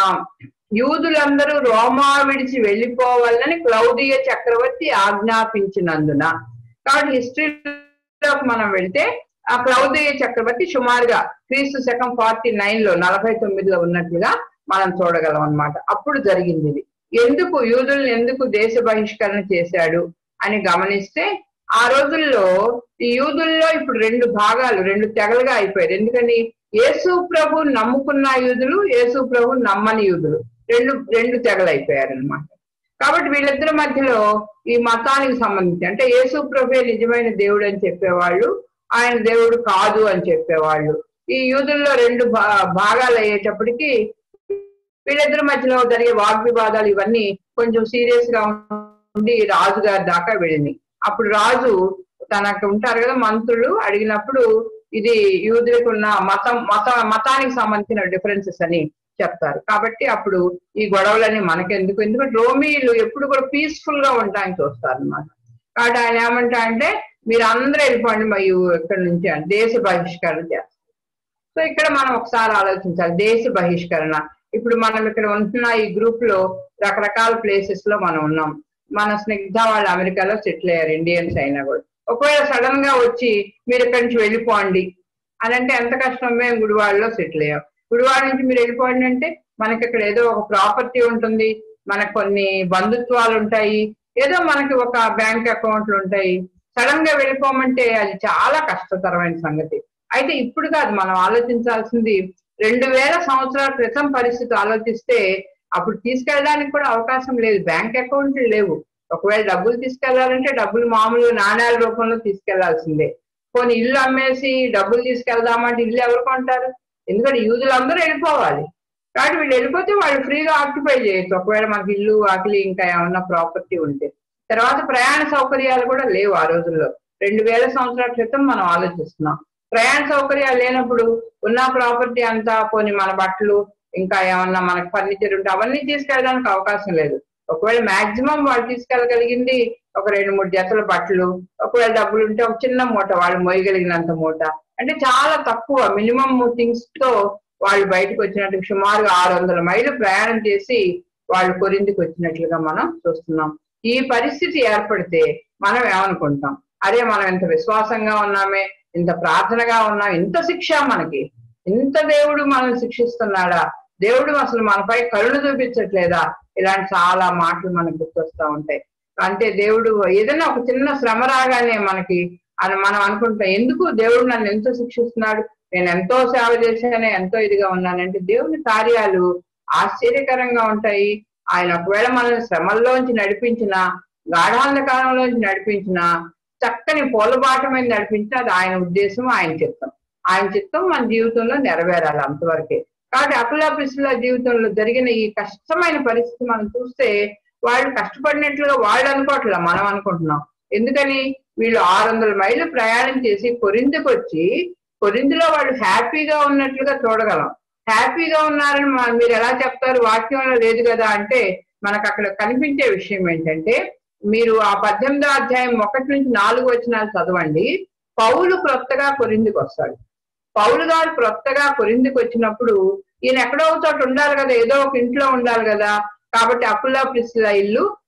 యూదులందరూ రోమా విడిచి వెళ్ళిపోవాలని క్లౌదియ చక్రవర్తి ఆజ్ఞాపించినందున కాబట్టి హిస్టరీలోకి మనం వెళ్తే ఆ క్లౌదియ చక్రవర్తి సుమారుగా క్రీస్తు శకం ఫార్టీ నైన్ లో నలభై తొమ్మిదిలో ఉన్నట్లుగా మనం చూడగలం అన్నమాట అప్పుడు జరిగింది ఇది ఎందుకు యూదుల్ని ఎందుకు దేశ బహిష్కరణ చేశాడు అని గమనిస్తే ఆ రోజుల్లో ఈ యూదుల్లో ఇప్పుడు రెండు భాగాలు రెండు తెగలుగా అయిపోయారు ఎందుకని యేసు ప్రభు నమ్ముకున్న యూదులు యేసు ప్రభు నమ్మని యూదులు రెండు రెండు తెగలు అయిపోయారు అనమాట కాబట్టి వీళ్ళిద్దరి మధ్యలో ఈ మతానికి సంబంధించి అంటే యేసు ప్రభే నిజమైన దేవుడు అని చెప్పేవాళ్ళు ఆయన దేవుడు కాదు అని చెప్పేవాళ్ళు ఈ యూదుల్లో రెండు భా- భాగాలు అయ్యేటప్పటికి వీళ్ళిద్దరి మధ్యలో జరిగే వాగ్వివాదాలు ఇవన్నీ కొంచెం సీరియస్ గా ఉండి రాజుగారి దాకా వెళ్ళింది అప్పుడు రాజు తనకు ఉంటారు కదా మంత్రులు అడిగినప్పుడు ఇది యూదులకు ఉన్న మతం మత మతానికి సంబంధించిన డిఫరెన్సెస్ అని చెప్తారు కాబట్టి అప్పుడు ఈ గొడవలని మనకెందుకు ఎందుకంటే రోమీలు ఎప్పుడు కూడా పీస్ఫుల్ గా ఉండడానికి చూస్తారు అనమాట కాబట్టి ఆయన ఏమంటా అంటే మీరు అందరూ వెళ్ళిపోండి మరి ఇక్కడ నుంచి అని దేశ బహిష్కరణ చేస్తారు సో ఇక్కడ మనం ఒకసారి ఆలోచించాలి దేశ బహిష్కరణ ఇప్పుడు మనం ఇక్కడ ఉంటున్న ఈ గ్రూప్ లో రకరకాల ప్లేసెస్ లో మనం ఉన్నాం మన స్నిగ్ధ వాళ్ళు అమెరికాలో సెటిల్ అయ్యారు ఇండియన్స్ అయినా కూడా ఒకవేళ సడన్ గా వచ్చి మీరు ఇక్కడి నుంచి వెళ్ళిపోండి అని అంటే ఎంత కష్టం మేము గుడివాడలో సెటిల్ అయ్యాం గుడివాడ నుంచి మీరు వెళ్ళిపోండి అంటే మనకి ఇక్కడ ఏదో ఒక ప్రాపర్టీ ఉంటుంది మనకు కొన్ని బంధుత్వాలు ఉంటాయి ఏదో మనకి ఒక బ్యాంక్ అకౌంట్లు ఉంటాయి సడన్ గా వెళ్ళిపోమంటే అది చాలా కష్టతరమైన సంగతి అయితే ఇప్పుడు కాదు మనం ఆలోచించాల్సింది రెండు వేల సంవత్సరాల క్రితం పరిస్థితి ఆలోచిస్తే అప్పుడు తీసుకెళ్ళడానికి కూడా అవకాశం లేదు బ్యాంక్ అకౌంట్లు లేవు ఒకవేళ డబ్బులు తీసుకెళ్లాలంటే డబ్బులు మామూలుగా నాణ్యాల రూపంలో తీసుకెళ్లాల్సిందే కొన్ని ఇల్లు అమ్మేసి డబ్బులు తీసుకెళ్దామంటే ఇల్లు ఎవరు కొంటారు ఎందుకంటే యూదులందరూ వెళ్ళిపోవాలి కాబట్టి వీళ్ళు వెళ్ళిపోతే వాళ్ళు ఫ్రీగా ఆక్యుపై చేయొచ్చు ఒకవేళ మనకి ఇల్లు ఆకలి ఇంకా ఏమన్నా ప్రాపర్టీ ఉంటే తర్వాత ప్రయాణ సౌకర్యాలు కూడా లేవు ఆ రోజుల్లో రెండు వేల సంవత్సరాల క్రితం మనం ఆలోచిస్తున్నాం ప్రయాణ సౌకర్యాలు లేనప్పుడు ఉన్న ప్రాపర్టీ అంతా పోని మన బట్టలు ఇంకా ఏమన్నా మనకి ఫర్నిచర్ ఉంటే అవన్నీ తీసుకెళ్ళడానికి అవకాశం లేదు ఒకవేళ మాక్సిమం వాళ్ళు తీసుకెళ్ళగలిగింది ఒక రెండు మూడు జతల బట్టలు ఒకవేళ డబ్బులు ఉంటే ఒక చిన్న మూట వాళ్ళు మోయగలిగినంత మూట అంటే చాలా తక్కువ మినిమం థింగ్స్ తో వాళ్ళు బయటకు వచ్చినట్టు సుమారుగా ఆరు వందల మైలు ప్రయాణం చేసి వాళ్ళు కొరిందికి వచ్చినట్లుగా మనం చూస్తున్నాం ఈ పరిస్థితి ఏర్పడితే మనం ఏమనుకుంటాం అరే మనం ఇంత విశ్వాసంగా ఉన్నామే ఇంత ప్రార్థనగా ఉన్నాం ఇంత శిక్ష మనకి ఇంత దేవుడు మనల్ని శిక్షిస్తున్నాడా దేవుడు అసలు మనపై కరుణ చూపించట్లేదా ఇలాంటి చాలా మాటలు మనకు గుర్తొస్తా ఉంటాయి అంటే దేవుడు ఏదైనా ఒక చిన్న శ్రమ రాగానే మనకి అని మనం అనుకుంటాం ఎందుకు దేవుడు నన్ను ఎంతో శిక్షిస్తున్నాడు నేను ఎంతో సేవ చేశానే ఎంతో ఇదిగా ఉన్నానంటే దేవుని కార్యాలు ఆశ్చర్యకరంగా ఉంటాయి ఆయన ఒకవేళ మనల్ని శ్రమల్లోంచి నడిపించిన గాఢాంధకారంలోంచి నడిపించిన చక్కని పూలబాట మీద నడిపించిన అది ఆయన ఉద్దేశం ఆయన చిత్తం ఆయన చిత్తం మన జీవితంలో నెరవేరాలి అంతవరకే కాబట్టి అకులా పిసుల జీవితంలో జరిగిన ఈ కష్టమైన పరిస్థితి మనం చూస్తే వాళ్ళు కష్టపడినట్లుగా వాళ్ళు అనుకోవట్లే మనం అనుకుంటున్నాం ఎందుకని వీళ్ళు ఆరు వందల మైళ్ళు ప్రయాణం చేసి కొరిందుకు వచ్చి కొరిందులో వాళ్ళు హ్యాపీగా ఉన్నట్లుగా చూడగలం హ్యాపీగా ఉన్నారని మా- మీరు ఎలా చెప్తారు వాక్యంలో లేదు కదా అంటే మనకు అక్కడ కనిపించే విషయం ఏంటంటే మీరు ఆ పద్దెనిమిదో అధ్యాయం ఒకటి నుంచి నాలుగు వచనాలు చదవండి పౌలు క్రొత్తగా కొరిందుకు వస్తాడు పౌలు గారు క్రొత్తగా కొరిందుకు వచ్చినప్పుడు ఈయన ఎక్కడో ఒక చోట ఉండాలి కదా ఏదో ఒక ఇంట్లో ఉండాలి కదా కాబట్టి అకుల్లా ప్రిస్ల ఇల్లు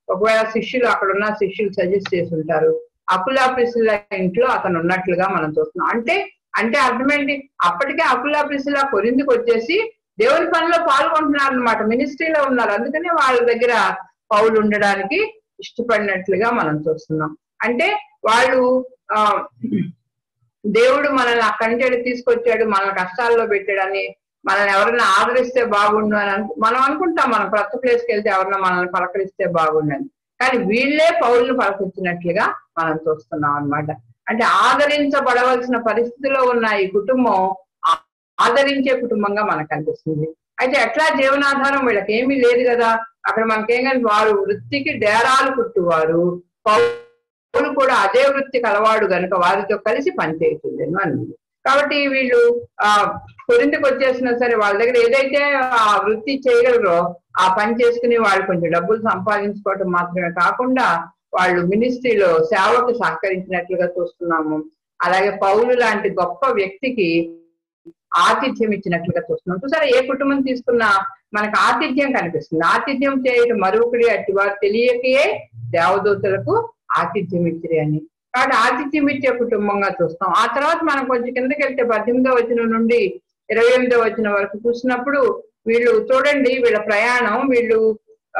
ఒకవేళ శిష్యులు అక్కడ ఉన్న శిష్యులు సజెస్ట్ చేసి ఉంటారు అకులా ప్రిసిల ఇంట్లో అతను ఉన్నట్లుగా మనం చూస్తున్నాం అంటే అంటే అర్థమేంటి అప్పటికే అకులా ప్రిసిల కొరిందుకు వచ్చేసి దేవుని పనిలో పాల్గొంటున్నారు అనమాట మినిస్ట్రీలో ఉన్నారు అందుకనే వాళ్ళ దగ్గర పౌలు ఉండడానికి ఇష్టపడినట్లుగా మనం చూస్తున్నాం అంటే వాళ్ళు ఆ దేవుడు మనల్ని అక్కడి నుంచి తీసుకొచ్చాడు మన కష్టాల్లో పెట్టాడని మనల్ని ఎవరైనా ఆదరిస్తే బాగుండు అని అను మనం అనుకుంటాం మనం కొత్త ప్లేస్కి వెళ్తే ఎవరైనా మనల్ని పలకరిస్తే బాగుండని కానీ వీళ్ళే పౌరులు పలకరించినట్లుగా మనం చూస్తున్నాం అన్నమాట అంటే ఆదరించబడవలసిన పరిస్థితిలో ఉన్న ఈ కుటుంబం ఆ- ఆదరించే కుటుంబంగా మనకు కనిపిస్తుంది అయితే ఎట్లా జీవనాధారం వీళ్ళకి ఏమీ లేదు కదా అక్కడ మనకేం కానీ వారు వృత్తికి డేరాలు కుట్టువారు పౌలు కూడా అదే వృత్తి కలవాడు గనుక వారితో కలిసి పనిచేస్తుంది అన్నది కాబట్టి వీళ్ళు ఆ కొరింతకు వచ్చేసినా సరే వాళ్ళ దగ్గర ఏదైతే ఆ వృత్తి చేయగలరో ఆ పని చేసుకుని వాళ్ళు కొంచెం డబ్బులు సంపాదించుకోవటం మాత్రమే కాకుండా వాళ్ళు మినిస్ట్రీలో సేవకు సహకరించినట్లుగా చూస్తున్నాము అలాగే పౌలు లాంటి గొప్ప వ్యక్తికి ఆతిథ్యం ఇచ్చినట్లుగా చూస్తున్నాం చూసారా ఏ కుటుంబం తీసుకున్నా మనకు ఆతిథ్యం కనిపిస్తుంది ఆతిథ్యం చేయడం మరొకటి అట్టి వారు తెలియకే దేవదూతలకు ఆతిథ్యం ఇచ్చిరి అని కాబట్టి ఆతిథ్యం ఇచ్చే కుటుంబంగా చూస్తాం ఆ తర్వాత మనం కొంచెం కిందకి వెళ్తే పద్దెనిమిదో వచ్చిన నుండి ఇరవై ఎనిమిదో వచ్చిన వరకు చూసినప్పుడు వీళ్ళు చూడండి వీళ్ళ ప్రయాణం వీళ్ళు ఆ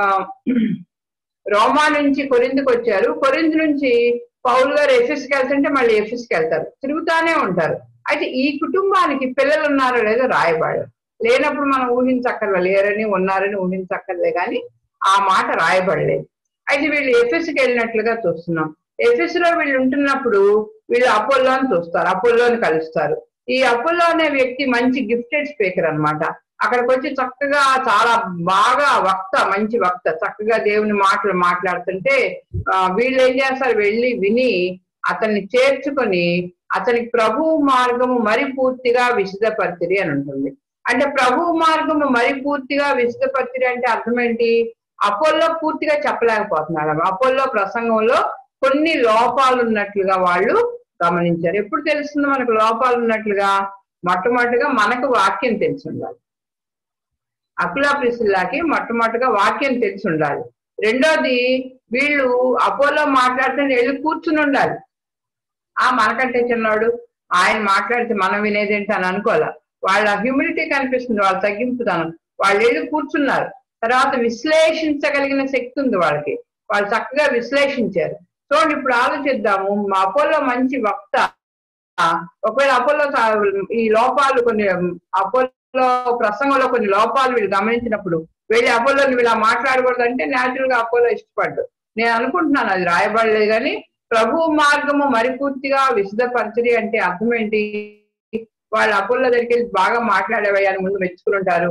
రోమా నుంచి కొరిందుకు వచ్చారు కొరిందు నుంచి పౌలు గారు ఎఫెస్కి వెళ్తుంటే మళ్ళీ ఎఫెస్కి వెళ్తారు తిరుగుతానే ఉంటారు అయితే ఈ కుటుంబానికి పిల్లలు ఉన్నారో లేదో రాయబాడు లేనప్పుడు మనం ఊహించక్కర్లే లేరని ఉన్నారని ఊహించక్కర్లే కానీ ఆ మాట రాయబడలేదు అయితే వీళ్ళు ఎఫెస్కి వెళ్ళినట్లుగా చూస్తున్నాం ఎఫెస్ లో వీళ్ళు ఉంటున్నప్పుడు వీళ్ళు అపోల్లోని చూస్తారు అపోల్లోని కలుస్తారు ఈ అపోల్లో అనే వ్యక్తి మంచి గిఫ్టెడ్ స్పీకర్ అన్నమాట అక్కడికి వచ్చి చక్కగా చాలా బాగా వక్త మంచి వక్త చక్కగా దేవుని మాటలు మాట్లాడుతుంటే ఆ, వీళ్ళు ఏం చేస్తారు వెళ్ళి విని అతన్ని చేర్చుకొని అతనికి ప్రభు మార్గము మరి పూర్తిగా విశదపరిచిరి అని ఉంటుంది అంటే ప్రభు మార్గము మరి పూర్తిగా విశదపరిచిరి అంటే అర్థం ఏంటి అపోల్లో పూర్తిగా చెప్పలేకపోతున్నాడు అపోల్లో ప్రసంగంలో కొన్ని లోపాలు ఉన్నట్లుగా వాళ్ళు గమనించారు ఎప్పుడు తెలుస్తుంది మనకు లోపాలు ఉన్నట్లుగా మొట్టమొదటిగా మనకు వాక్యం తెలిసి ఉండాలి అకులా ప్రిసిల్లాకి మొట్టమొదటిగా వాక్యం తెలిసి ఉండాలి రెండోది వీళ్ళు అపోలో మాట్లాడితే వెళ్ళి కూర్చుని ఉండాలి ఆ మనకంటే చిన్నవాడు ఆయన మాట్లాడితే మనం వినేదేంటి అని అనుకోలే వాళ్ళ హ్యూమిలిటీ కనిపిస్తుంది వాళ్ళ తగ్గింపుదనం వాళ్ళు వెళ్ళి కూర్చున్నారు తర్వాత విశ్లేషించగలిగిన శక్తి ఉంది వాళ్ళకి వాళ్ళు చక్కగా విశ్లేషించారు చూడండి ఇప్పుడు ఆలోచిద్దాము మా అపోలో మంచి వక్త ఒకవేళ అపోలో ఈ లోపాలు కొన్ని అపోలో ప్రసంగంలో కొన్ని లోపాలు వీళ్ళు గమనించినప్పుడు వెళ్ళి అపోలోని వీళ్ళు మాట్లాడకూడదు అంటే న్యాచురల్ గా అపోలో ఇష్టపడ్డు నేను అనుకుంటున్నాను అది రాయబడలేదు కానీ ప్రభు మార్గము మరి పూర్తిగా విశదపరచడి అంటే అర్థం ఏంటి వాళ్ళు అపోలో దగ్గరికి వెళ్ళి బాగా మాట్లాడేవయ్యా అని ముందు మెచ్చుకుని ఉంటారు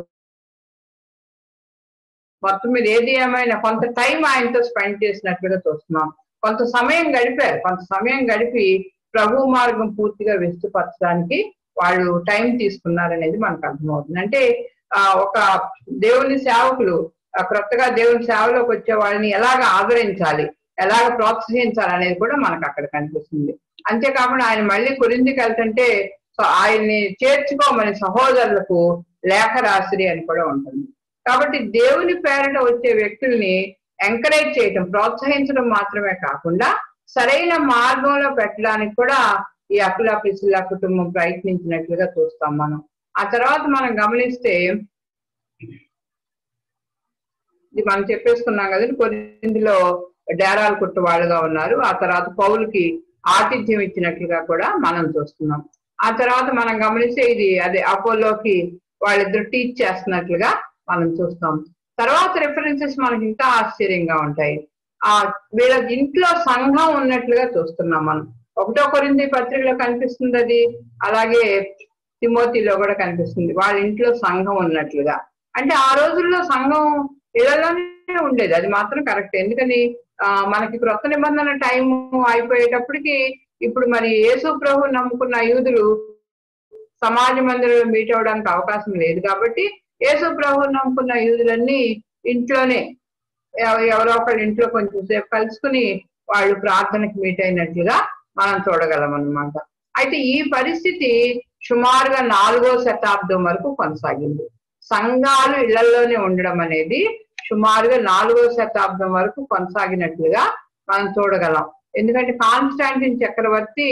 మొత్తం మీద ఏది ఏమైనా కొంత టైం ఆయనతో స్పెండ్ చేసినట్లుగా చూస్తున్నాం కొంత సమయం గడిపారు కొంత సమయం గడిపి ప్రభు మార్గం పూర్తిగా విస్తుపరచడానికి వాళ్ళు టైం తీసుకున్నారనేది మనకు అర్థమవుతుంది అంటే ఆ ఒక దేవుని సేవకులు ఆ క్రొత్తగా దేవుని సేవలోకి వచ్చే వాళ్ళని ఎలాగ ఆదరించాలి ఎలాగ ప్రోత్సహించాలి అనేది కూడా మనకు అక్కడ కనిపిస్తుంది అంతేకాకుండా ఆయన మళ్ళీ కొరిందికి వెళ్తుంటే సో ఆయన్ని చేర్చుకోమని సహోదరులకు లేఖ రాసిరి అని కూడా ఉంటుంది కాబట్టి దేవుని పేరిట వచ్చే వ్యక్తుల్ని ఎంకరేజ్ చేయటం ప్రోత్సహించడం మాత్రమే కాకుండా సరైన మార్గంలో పెట్టడానికి కూడా ఈ అకులా పిసిల్లా కుటుంబం ప్రయత్నించినట్లుగా చూస్తాం మనం ఆ తర్వాత మనం గమనిస్తే ఇది మనం చెప్పేసుకున్నాం కదా కొరిందిలో డేరాలు కుట్టు వాళ్ళుగా ఉన్నారు ఆ తర్వాత పౌలకి ఆతిథ్యం ఇచ్చినట్లుగా కూడా మనం చూస్తున్నాం ఆ తర్వాత మనం గమనిస్తే ఇది అదే అపోలోకి వాళ్ళిద్దరు టీచ్ చేస్తున్నట్లుగా మనం చూస్తాం తర్వాత రిఫరెన్సెస్ మనకి ఇంకా ఆశ్చర్యంగా ఉంటాయి ఆ వీళ్ళ ఇంట్లో సంఘం ఉన్నట్లుగా చూస్తున్నాం మనం ఒకటో కొరింది పత్రికలో కనిపిస్తుంది అది అలాగే తిమోతిలో కూడా కనిపిస్తుంది వాళ్ళ ఇంట్లో సంఘం ఉన్నట్లుగా అంటే ఆ రోజుల్లో సంఘం ఇళ్లలోనే ఉండేది అది మాత్రం కరెక్ట్ ఎందుకని ఆ మనకి క్రొత్త నిబంధన టైం అయిపోయేటప్పటికి ఇప్పుడు మరి యేసు ప్రభు నమ్ముకున్న యూదులు సమాజ మందిరంలో మీట్ అవడానికి అవకాశం లేదు కాబట్టి యేసు ప్రభు నమ్ముకున్న యూదులన్నీ ఇంట్లోనే ఎవ- ఎవరో ఒకళ్ళ ఇంట్లో కొంచెం సేపు కలుసుకుని వాళ్ళు ప్రార్థనకి మీట్ అయినట్లుగా మనం చూడగలం అన్నమాట అయితే ఈ పరిస్థితి సుమారుగా నాలుగో శతాబ్దం వరకు కొనసాగింది సంఘాలు ఇళ్లలోనే ఉండడం అనేది సుమారుగా నాలుగో శతాబ్దం వరకు కొనసాగినట్లుగా మనం చూడగలం ఎందుకంటే కాన్స్టాంటిన్ చక్రవర్తి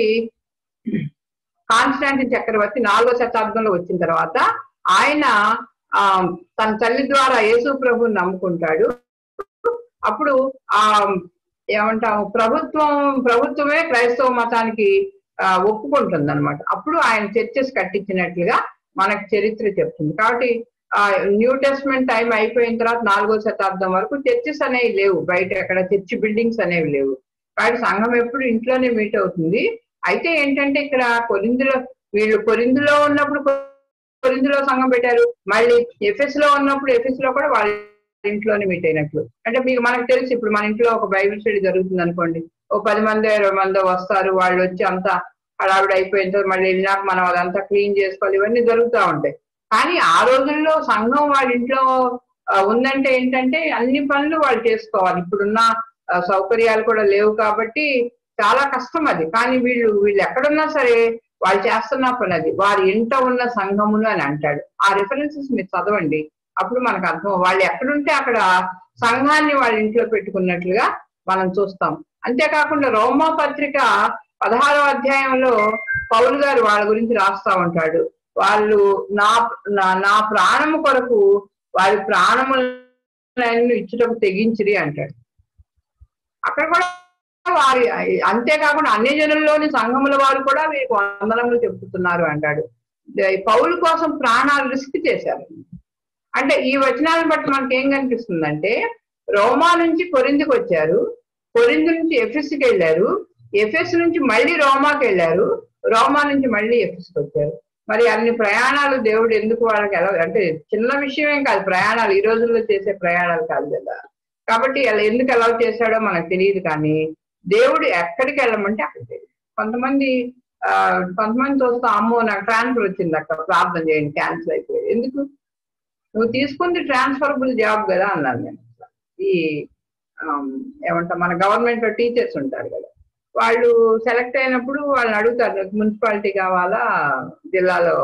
కాన్స్టాంటిన్ చక్రవర్తి నాలుగో శతాబ్దంలో వచ్చిన తర్వాత ఆయన ఆ తన తల్లి ద్వారా యేసు ప్రభుని నమ్ముకుంటాడు అప్పుడు ఆ ఏమంటాం ప్రభుత్వం ప్రభుత్వమే క్రైస్తవ మతానికి ఒప్పుకుంటుంది అనమాట అప్పుడు ఆయన చర్చెస్ కట్టించినట్లుగా మనకు చరిత్ర చెప్తుంది కాబట్టి ఆ న్యూ టెస్ట్మెంట్ టైం అయిపోయిన తర్వాత నాలుగో శతాబ్దం వరకు చర్చెస్ అనేవి లేవు బయట ఎక్కడ చర్చ్ బిల్డింగ్స్ అనేవి లేవు కాబట్టి సంఘం ఎప్పుడు ఇంట్లోనే మీట్ అవుతుంది అయితే ఏంటంటే ఇక్కడ కొరిందులో వీళ్ళు కొరిందులో ఉన్నప్పుడు కొరిందులో సంఘం పెట్టారు మళ్ళీ ఎఫ్ఎస్ లో ఉన్నప్పుడు ఎఫ్ఎస్ లో కూడా వాళ్ళ ఇంట్లోనే మీట్ అయినట్లు అంటే మీకు మనకు తెలుసు ఇప్పుడు మన ఇంట్లో ఒక బైబిల్ స్టడీ జరుగుతుంది అనుకోండి ఓ పది మంది ఇరవై మంది వస్తారు వాళ్ళు వచ్చి అంతా హడావిడి అయిపోయిన తర్వాత మళ్ళీ వెళ్ళినాక మనం అదంతా క్లీన్ చేసుకోవాలి ఇవన్నీ జరుగుతూ ఉంటాయి కానీ ఆ రోజుల్లో సంఘం వాళ్ళ ఇంట్లో ఉందంటే ఏంటంటే అన్ని పనులు వాళ్ళు చేసుకోవాలి ఇప్పుడున్న సౌకర్యాలు కూడా లేవు కాబట్టి చాలా కష్టం అది కానీ వీళ్ళు వీళ్ళు ఎక్కడున్నా సరే వాళ్ళు చేస్తున్న పని అది వారి ఇంట ఉన్న సంఘములు అని అంటాడు ఆ రిఫరెన్సెస్ మీరు చదవండి అప్పుడు మనకు అర్థం వాళ్ళు ఎక్కడుంటే అక్కడ సంఘాన్ని వాళ్ళ ఇంట్లో పెట్టుకున్నట్లుగా మనం చూస్తాం అంతేకాకుండా రోమా పత్రిక పదహారో అధ్యాయంలో పౌలు గారు వాళ్ళ గురించి రాస్తా ఉంటాడు వాళ్ళు నా నా ప్రాణము కొరకు వారి ప్రాణములను ఇచ్చుటకు తెగించిరి అంటాడు అక్కడ కూడా వారి అంతేకాకుండా అన్ని జనుల్లోని సంఘముల వారు కూడా వీరికి వందనములు చెబుతున్నారు అంటాడు పౌలు కోసం ప్రాణాలు రిస్క్ చేశారు అంటే ఈ వచనాలను బట్టి మనకి ఏం కనిపిస్తుందంటే రోమా నుంచి కొరిందుకు వచ్చారు కొరిందు నుంచి ఎఫెస్కి వెళ్ళారు ఎఫెస్ నుంచి మళ్ళీ రోమాకి వెళ్ళారు రోమా నుంచి మళ్ళీ ఎఫెస్కి వచ్చారు మరి అన్ని ప్రయాణాలు దేవుడు ఎందుకు వాళ్ళకి ఎలా అంటే చిన్న విషయమేం కాదు ప్రయాణాలు ఈ రోజుల్లో చేసే ప్రయాణాలు కాదు కదా కాబట్టి అలా ఎందుకు ఎలా చేశాడో మనకు తెలియదు కానీ దేవుడు ఎక్కడికి వెళ్ళమంటే అక్కడికి కొంతమంది ఆ కొంతమంది చూస్తా అమ్మో నాకు ట్రాన్స్ఫర్ వచ్చింది అక్కడ ప్రార్థన చేయండి క్యాన్సిల్ అయిపోయింది ఎందుకు నువ్వు తీసుకుంది ట్రాన్స్ఫరబుల్ జాబ్ కదా అన్నాను నేను ఈ ఏమంటా మన గవర్నమెంట్ లో టీచర్స్ ఉంటారు కదా వాళ్ళు సెలెక్ట్ అయినప్పుడు వాళ్ళని అడుగుతారు మున్సిపాలిటీ కావాలా జిల్లాలో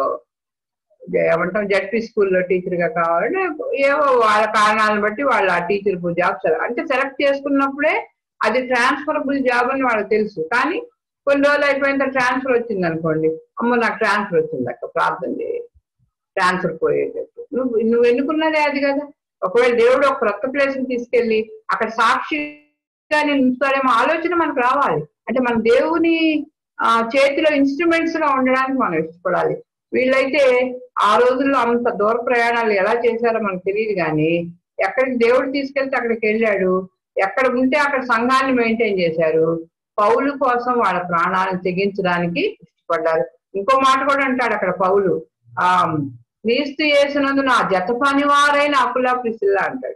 ఏమంటాం జడ్పీ స్కూల్లో టీచర్ గా కావాలంటే ఏవో వాళ్ళ కారణాలను బట్టి వాళ్ళు ఆ టీచర్ జాబ్ అంటే సెలెక్ట్ చేసుకున్నప్పుడే అది ట్రాన్స్ఫరబుల్ జాబ్ అని వాళ్ళకి తెలుసు కానీ కొన్ని రోజులు అయిపోయిన తర్వాత ట్రాన్స్ఫర్ వచ్చింది అనుకోండి అమ్మో నాకు ట్రాన్స్ఫర్ వచ్చింది అక్క ప్రార్థన చేయి ట్రాన్స్ఫర్ పోయేటట్టు నువ్వు నువ్వు ఎన్నుకున్నదే అది కదా ఒకవేళ దేవుడు ఒక కొత్త ప్లేస్ తీసుకెళ్ళి అక్కడ సాక్షిగా నేను ఉంచుతాడేమో ఆలోచన మనకు రావాలి అంటే మన దేవుని ఆ చేతిలో ఇన్స్ట్రుమెంట్స్ గా ఉండడానికి మనం ఇష్టపడాలి వీళ్ళైతే ఆ రోజుల్లో అంత దూర ప్రయాణాలు ఎలా చేశారో మనకు తెలియదు కానీ ఎక్కడికి దేవుడు తీసుకెళ్తే అక్కడికి వెళ్ళాడు ఎక్కడ ఉంటే అక్కడ సంఘాన్ని మెయింటైన్ చేశారు పౌలు కోసం వాళ్ళ ప్రాణాలను తెగించడానికి ఇష్టపడ్డారు ఇంకో మాట కూడా అంటాడు అక్కడ పౌలు ఆ క్రీస్తు చేసినందు నా జత పనివారైన అకులా ప్రిసిల్లా అంటాడు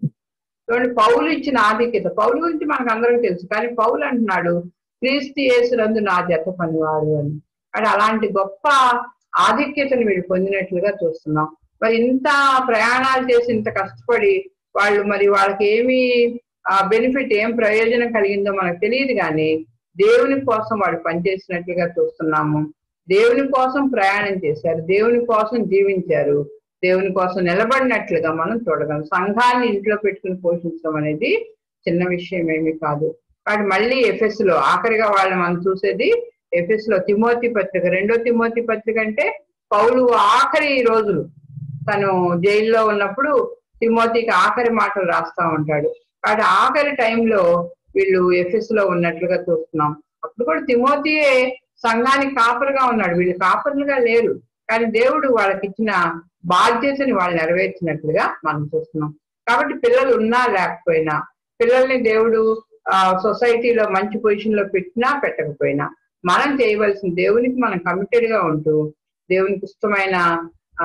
చూడండి పౌలు ఇచ్చిన ఆధిక్యత పౌలు గురించి మనకు అందరికీ తెలుసు కానీ పౌలు అంటున్నాడు క్రీస్తు చేసినందు నా జత పనివారు అని అంటే అలాంటి గొప్ప ఆధిక్యతను వీళ్ళు పొందినట్లుగా చూస్తున్నాం మరి ఇంత ప్రయాణాలు చేసి ఇంత కష్టపడి వాళ్ళు మరి వాళ్ళకి ఏమి ఆ బెనిఫిట్ ఏం ప్రయోజనం కలిగిందో మనకు తెలియదు కానీ దేవుని కోసం వాళ్ళు పనిచేసినట్లుగా చూస్తున్నాము దేవుని కోసం ప్రయాణం చేశారు దేవుని కోసం జీవించారు దేవుని కోసం నిలబడినట్లుగా మనం చూడగలం సంఘాన్ని ఇంట్లో పెట్టుకుని పోషించడం అనేది చిన్న విషయం ఏమీ కాదు కాబట్టి మళ్ళీ ఎఫ్ఎస్ లో ఆఖరిగా వాళ్ళు మనం చూసేది ఎఫ్ఎస్ లో తిమోతి పత్రిక రెండో తిమోతి పత్రిక అంటే పౌలు ఆఖరి రోజులు తను జైల్లో ఉన్నప్పుడు తిమోతికి ఆఖరి మాటలు రాస్తా ఉంటాడు కాబట్టి ఆఖరి టైంలో వీళ్ళు ఎఫ్ఎస్ లో ఉన్నట్లుగా చూస్తున్నాం అప్పుడు కూడా తిమోతియే సంఘానికి కాపరుగా ఉన్నాడు వీళ్ళు కాపరులుగా లేరు కానీ దేవుడు వాళ్ళకి ఇచ్చిన బాధ్యతని వాళ్ళు నెరవేర్చినట్లుగా మనం చూస్తున్నాం కాబట్టి పిల్లలు ఉన్నా లేకపోయినా పిల్లల్ని దేవుడు ఆ సొసైటీలో మంచి పొజిషన్ లో పెట్టినా పెట్టకపోయినా మనం చేయవలసిన దేవునికి మనం కమిటెడ్ గా ఉంటూ దేవునికి ఇష్టమైన ఆ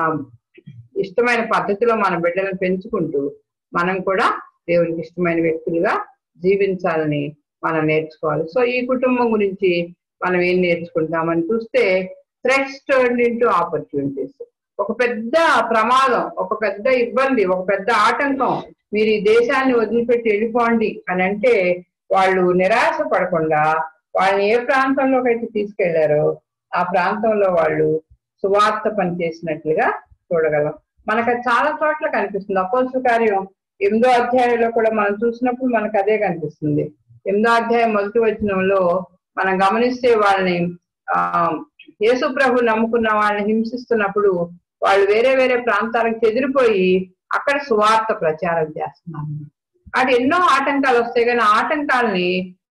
ఇష్టమైన పద్ధతిలో మన బిడ్డలను పెంచుకుంటూ మనం కూడా దేవునికి ఇష్టమైన వ్యక్తులుగా జీవించాలని మనం నేర్చుకోవాలి సో ఈ కుటుంబం గురించి మనం ఏం నేర్చుకుంటామని చూస్తే థ్రెట్స్ టర్న్ ఇంటూ ఆపర్చునిటీస్ ఒక పెద్ద ప్రమాదం ఒక పెద్ద ఇబ్బంది ఒక పెద్ద ఆటంకం మీరు ఈ దేశాన్ని వదిలిపెట్టి వెళ్ళిపోండి అని అంటే వాళ్ళు నిరాశ పడకుండా వాళ్ళని ఏ ప్రాంతంలోకి అయితే తీసుకెళ్లారో ఆ ప్రాంతంలో వాళ్ళు సువార్త పనిచేసినట్లుగా చూడగలం మనకు అది చాలా చోట్ల కనిపిస్తుంది అపోసు కార్యం ఎనిమిదో అధ్యాయంలో కూడా మనం చూసినప్పుడు మనకు అదే కనిపిస్తుంది ఎనిమిదో అధ్యాయం మొదటి వచనంలో మనం గమనిస్తే వాళ్ళని ఆ యేసు ప్రభు నమ్ముకున్న వాళ్ళని హింసిస్తున్నప్పుడు వాళ్ళు వేరే వేరే ప్రాంతాలకు చెదిరిపోయి అక్కడ సువార్త ప్రచారం చేస్తున్నారు అటు ఎన్నో ఆటంకాలు వస్తాయి కానీ ఆ ఆటంకాలని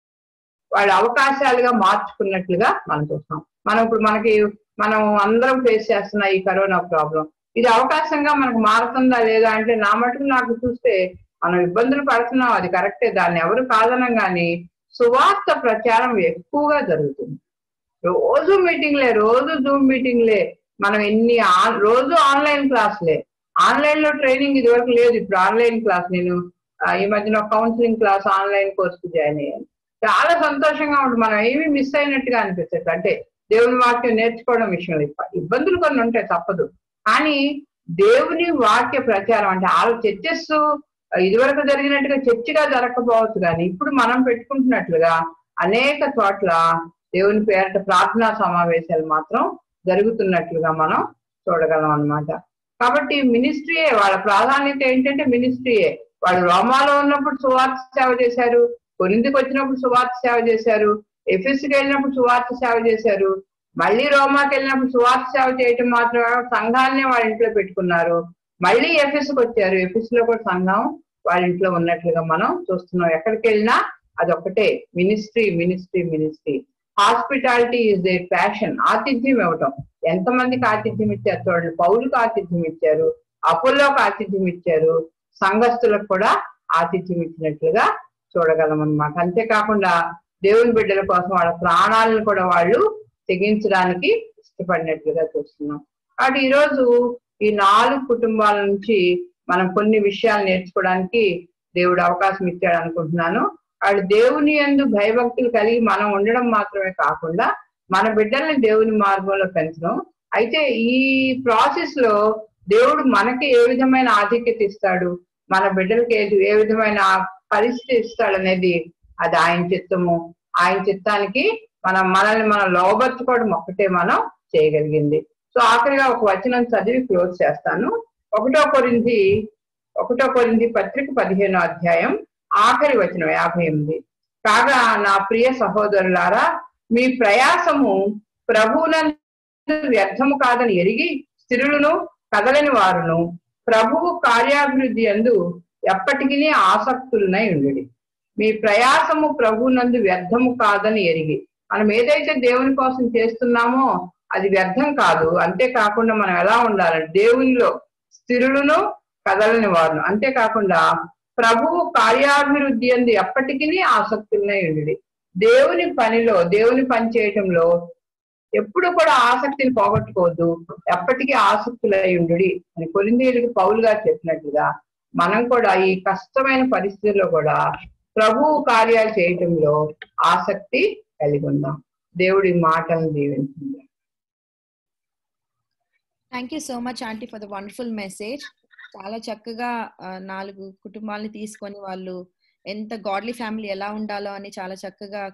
వాళ్ళ అవకాశాలుగా మార్చుకున్నట్లుగా మనం చూస్తాం మనం ఇప్పుడు మనకి మనం అందరం ఫేస్ చేస్తున్న ఈ కరోనా ప్రాబ్లం ఇది అవకాశంగా మనకు మారుతుందా లేదా అంటే నా మటుకు నాకు చూస్తే మనం ఇబ్బందులు పడుతున్నాం అది కరెక్టే దాన్ని ఎవరు కాదనం కానీ సువార్త ప్రచారం ఎక్కువగా జరుగుతుంది రోజు మీటింగ్లే రోజు జూమ్ మీటింగ్లే మనం ఎన్ని ఆన్- రోజు ఆన్లైన్ క్లాసులే ఆన్లైన్ లో ట్రైనింగ్ ఇది వరకు లేదు ఇప్పుడు ఆన్లైన్ క్లాస్ నేను ఆ, ఈ మధ్యన counselling class online course join అయ్యాను చాలా సంతోషంగా ఉంటుంది మనం ఏమీ మిస్ అయినట్టుగా అనిపిస్తుంది అంటే దేవుని వాక్యం నేర్చుకోవడం విషయంలో ఇప్ప- ఇబ్బందులు కొన్ని ఉంటాయి తప్పదు కానీ దేవుని వాక్య ప్రచారం అంటే ఆ చర్చెస్ ఇదివరకు జరిగినట్టుగా చర్చిగా జరగకపోవచ్చు కానీ ఇప్పుడు మనం పెట్టుకుంటున్నట్లుగా అనేక చోట్ల దేవుని పేరట ప్రార్థనా సమావేశాలు మాత్రం జరుగుతున్నట్లుగా మనం చూడగలం అన్నమాట కాబట్టి మినిస్ట్రీయే వాళ్ళ ప్రాధాన్యత ఏంటంటే మినిస్ట్రీయే వాళ్ళు రోమాలో ఉన్నప్పుడు సువార్త సేవ చేశారు కొరిందికి వచ్చినప్పుడు సువార్త సేవ చేశారు ఎఫెస్కి వెళ్ళినప్పుడు సువార్త సేవ చేశారు మళ్ళీ రోమాకి వెళ్ళినప్పుడు సువార్త సేవ చేయటం మాత్రమే కాక సంఘాన్నే వాళ్ళ ఇంట్లో పెట్టుకున్నారు మళ్ళీ ఎఫెస్కి వచ్చారు ఎఫెస్ లో కూడా సంఘం వాళ్ళ ఇంట్లో ఉన్నట్లుగా మనం చూస్తున్నాం ఎక్కడికి వెళ్ళినా అదొక్కటే ministry ministry ministry hospitality is their passion ఆతిథ్యం ఇవ్వటం ఎంతమందికి ఆతిథ్యం ఇచ్చారు చూడండి పౌరులకు ఆతిథ్యం ఇచ్చారు అపోలోకి ఆతిథ్యం ఇచ్చారు సంఘస్థులకు కూడా ఆతిథ్యం ఇచ్చినట్లుగా చూడగలం అనమాట అంతేకాకుండా దేవుని బిడ్డల కోసం వాళ్ళ ప్రాణాలను కూడా వాళ్ళు తెగించడానికి ఇష్టపడినట్లుగా చూస్తున్నాం కాబట్టి ఈరోజు ఈ నాలుగు కుటుంబాల నుంచి మనం కొన్ని విషయాలు నేర్చుకోవడానికి దేవుడు అవకాశం ఇచ్చాడు అనుకుంటున్నాను వాళ్ళు దేవుని యందు భయభక్తులు కలిగి మనం ఉండడం మాత్రమే కాకుండా మన బిడ్డల్ని దేవుని మార్గంలో పెంచడం అయితే ఈ ప్రాసెస్ లో దేవుడు మనకి ఏ విధమైన ఆధిక్యత ఇస్తాడు మన బిడ్డలకి ఏ ఏ విధమైన పరిస్థితి ఇస్తాడనేది అది ఆయన చిత్తము ఆయన చిత్తానికి మనం మనల్ని మనం లోబర్చుకోవడం ఒక్కటే మనం చేయగలిగింది సో ఆఖరిగా ఒక వచనం చదివి క్లోజ్ చేస్తాను ఒకటో కొరింది ఒకటో కొరింది పత్రిక పదిహేనో అధ్యాయం ఆఖరి వచనం యాభై ఎనిమిది కాగా నా ప్రియ సహోదరులారా మీ ప్రయాసము ప్రభువునందు వ్యర్థము కాదని ఎరిగి స్థిరులను కదలని వారును ప్రభువు కార్యాభివృద్ధి అందు ఎప్పటికీ ఆసక్తులనై ఉండి మీ ప్రయాసము ప్రభువునందు వ్యర్థము కాదని ఎరిగి మనం ఏదైతే దేవుని కోసం చేస్తున్నామో అది వ్యర్థం కాదు అంతేకాకుండా మనం ఎలా ఉండాలంటే దేవునిలో స్థిరులను కదలని వారును అంతేకాకుండా ప్రభువు కార్యాభివృద్ధి అందు ఎప్పటికీ ఆసక్తులనై ఉండి దేవుని పనిలో దేవుని పని చేయటంలో ఎప్పుడు కూడా ఆసక్తిని పోగొట్టుకోవద్దు ఎప్పటికీ ఆసక్తులై ఉండు అని కొరిందేయుడికి పౌలు గారు చెప్పినట్లుగా మనం కూడా ఈ కష్టమైన పరిస్థితుల్లో కూడా ప్రభువు కార్యాలు చేయటంలో ఆసక్తి కలిగి ఉందాం దేవుడి మాటలను దీవించింది thank you so much aunty for the wonderful message చాలా చక్కగా ఆ, నాలుగు కుటుంబాలని తీసుకొని వాళ్ళు ఎంత గాడ్లీ ఫ్యామిలీ ఎలా ఉండాలో అని చాలా చక్కగా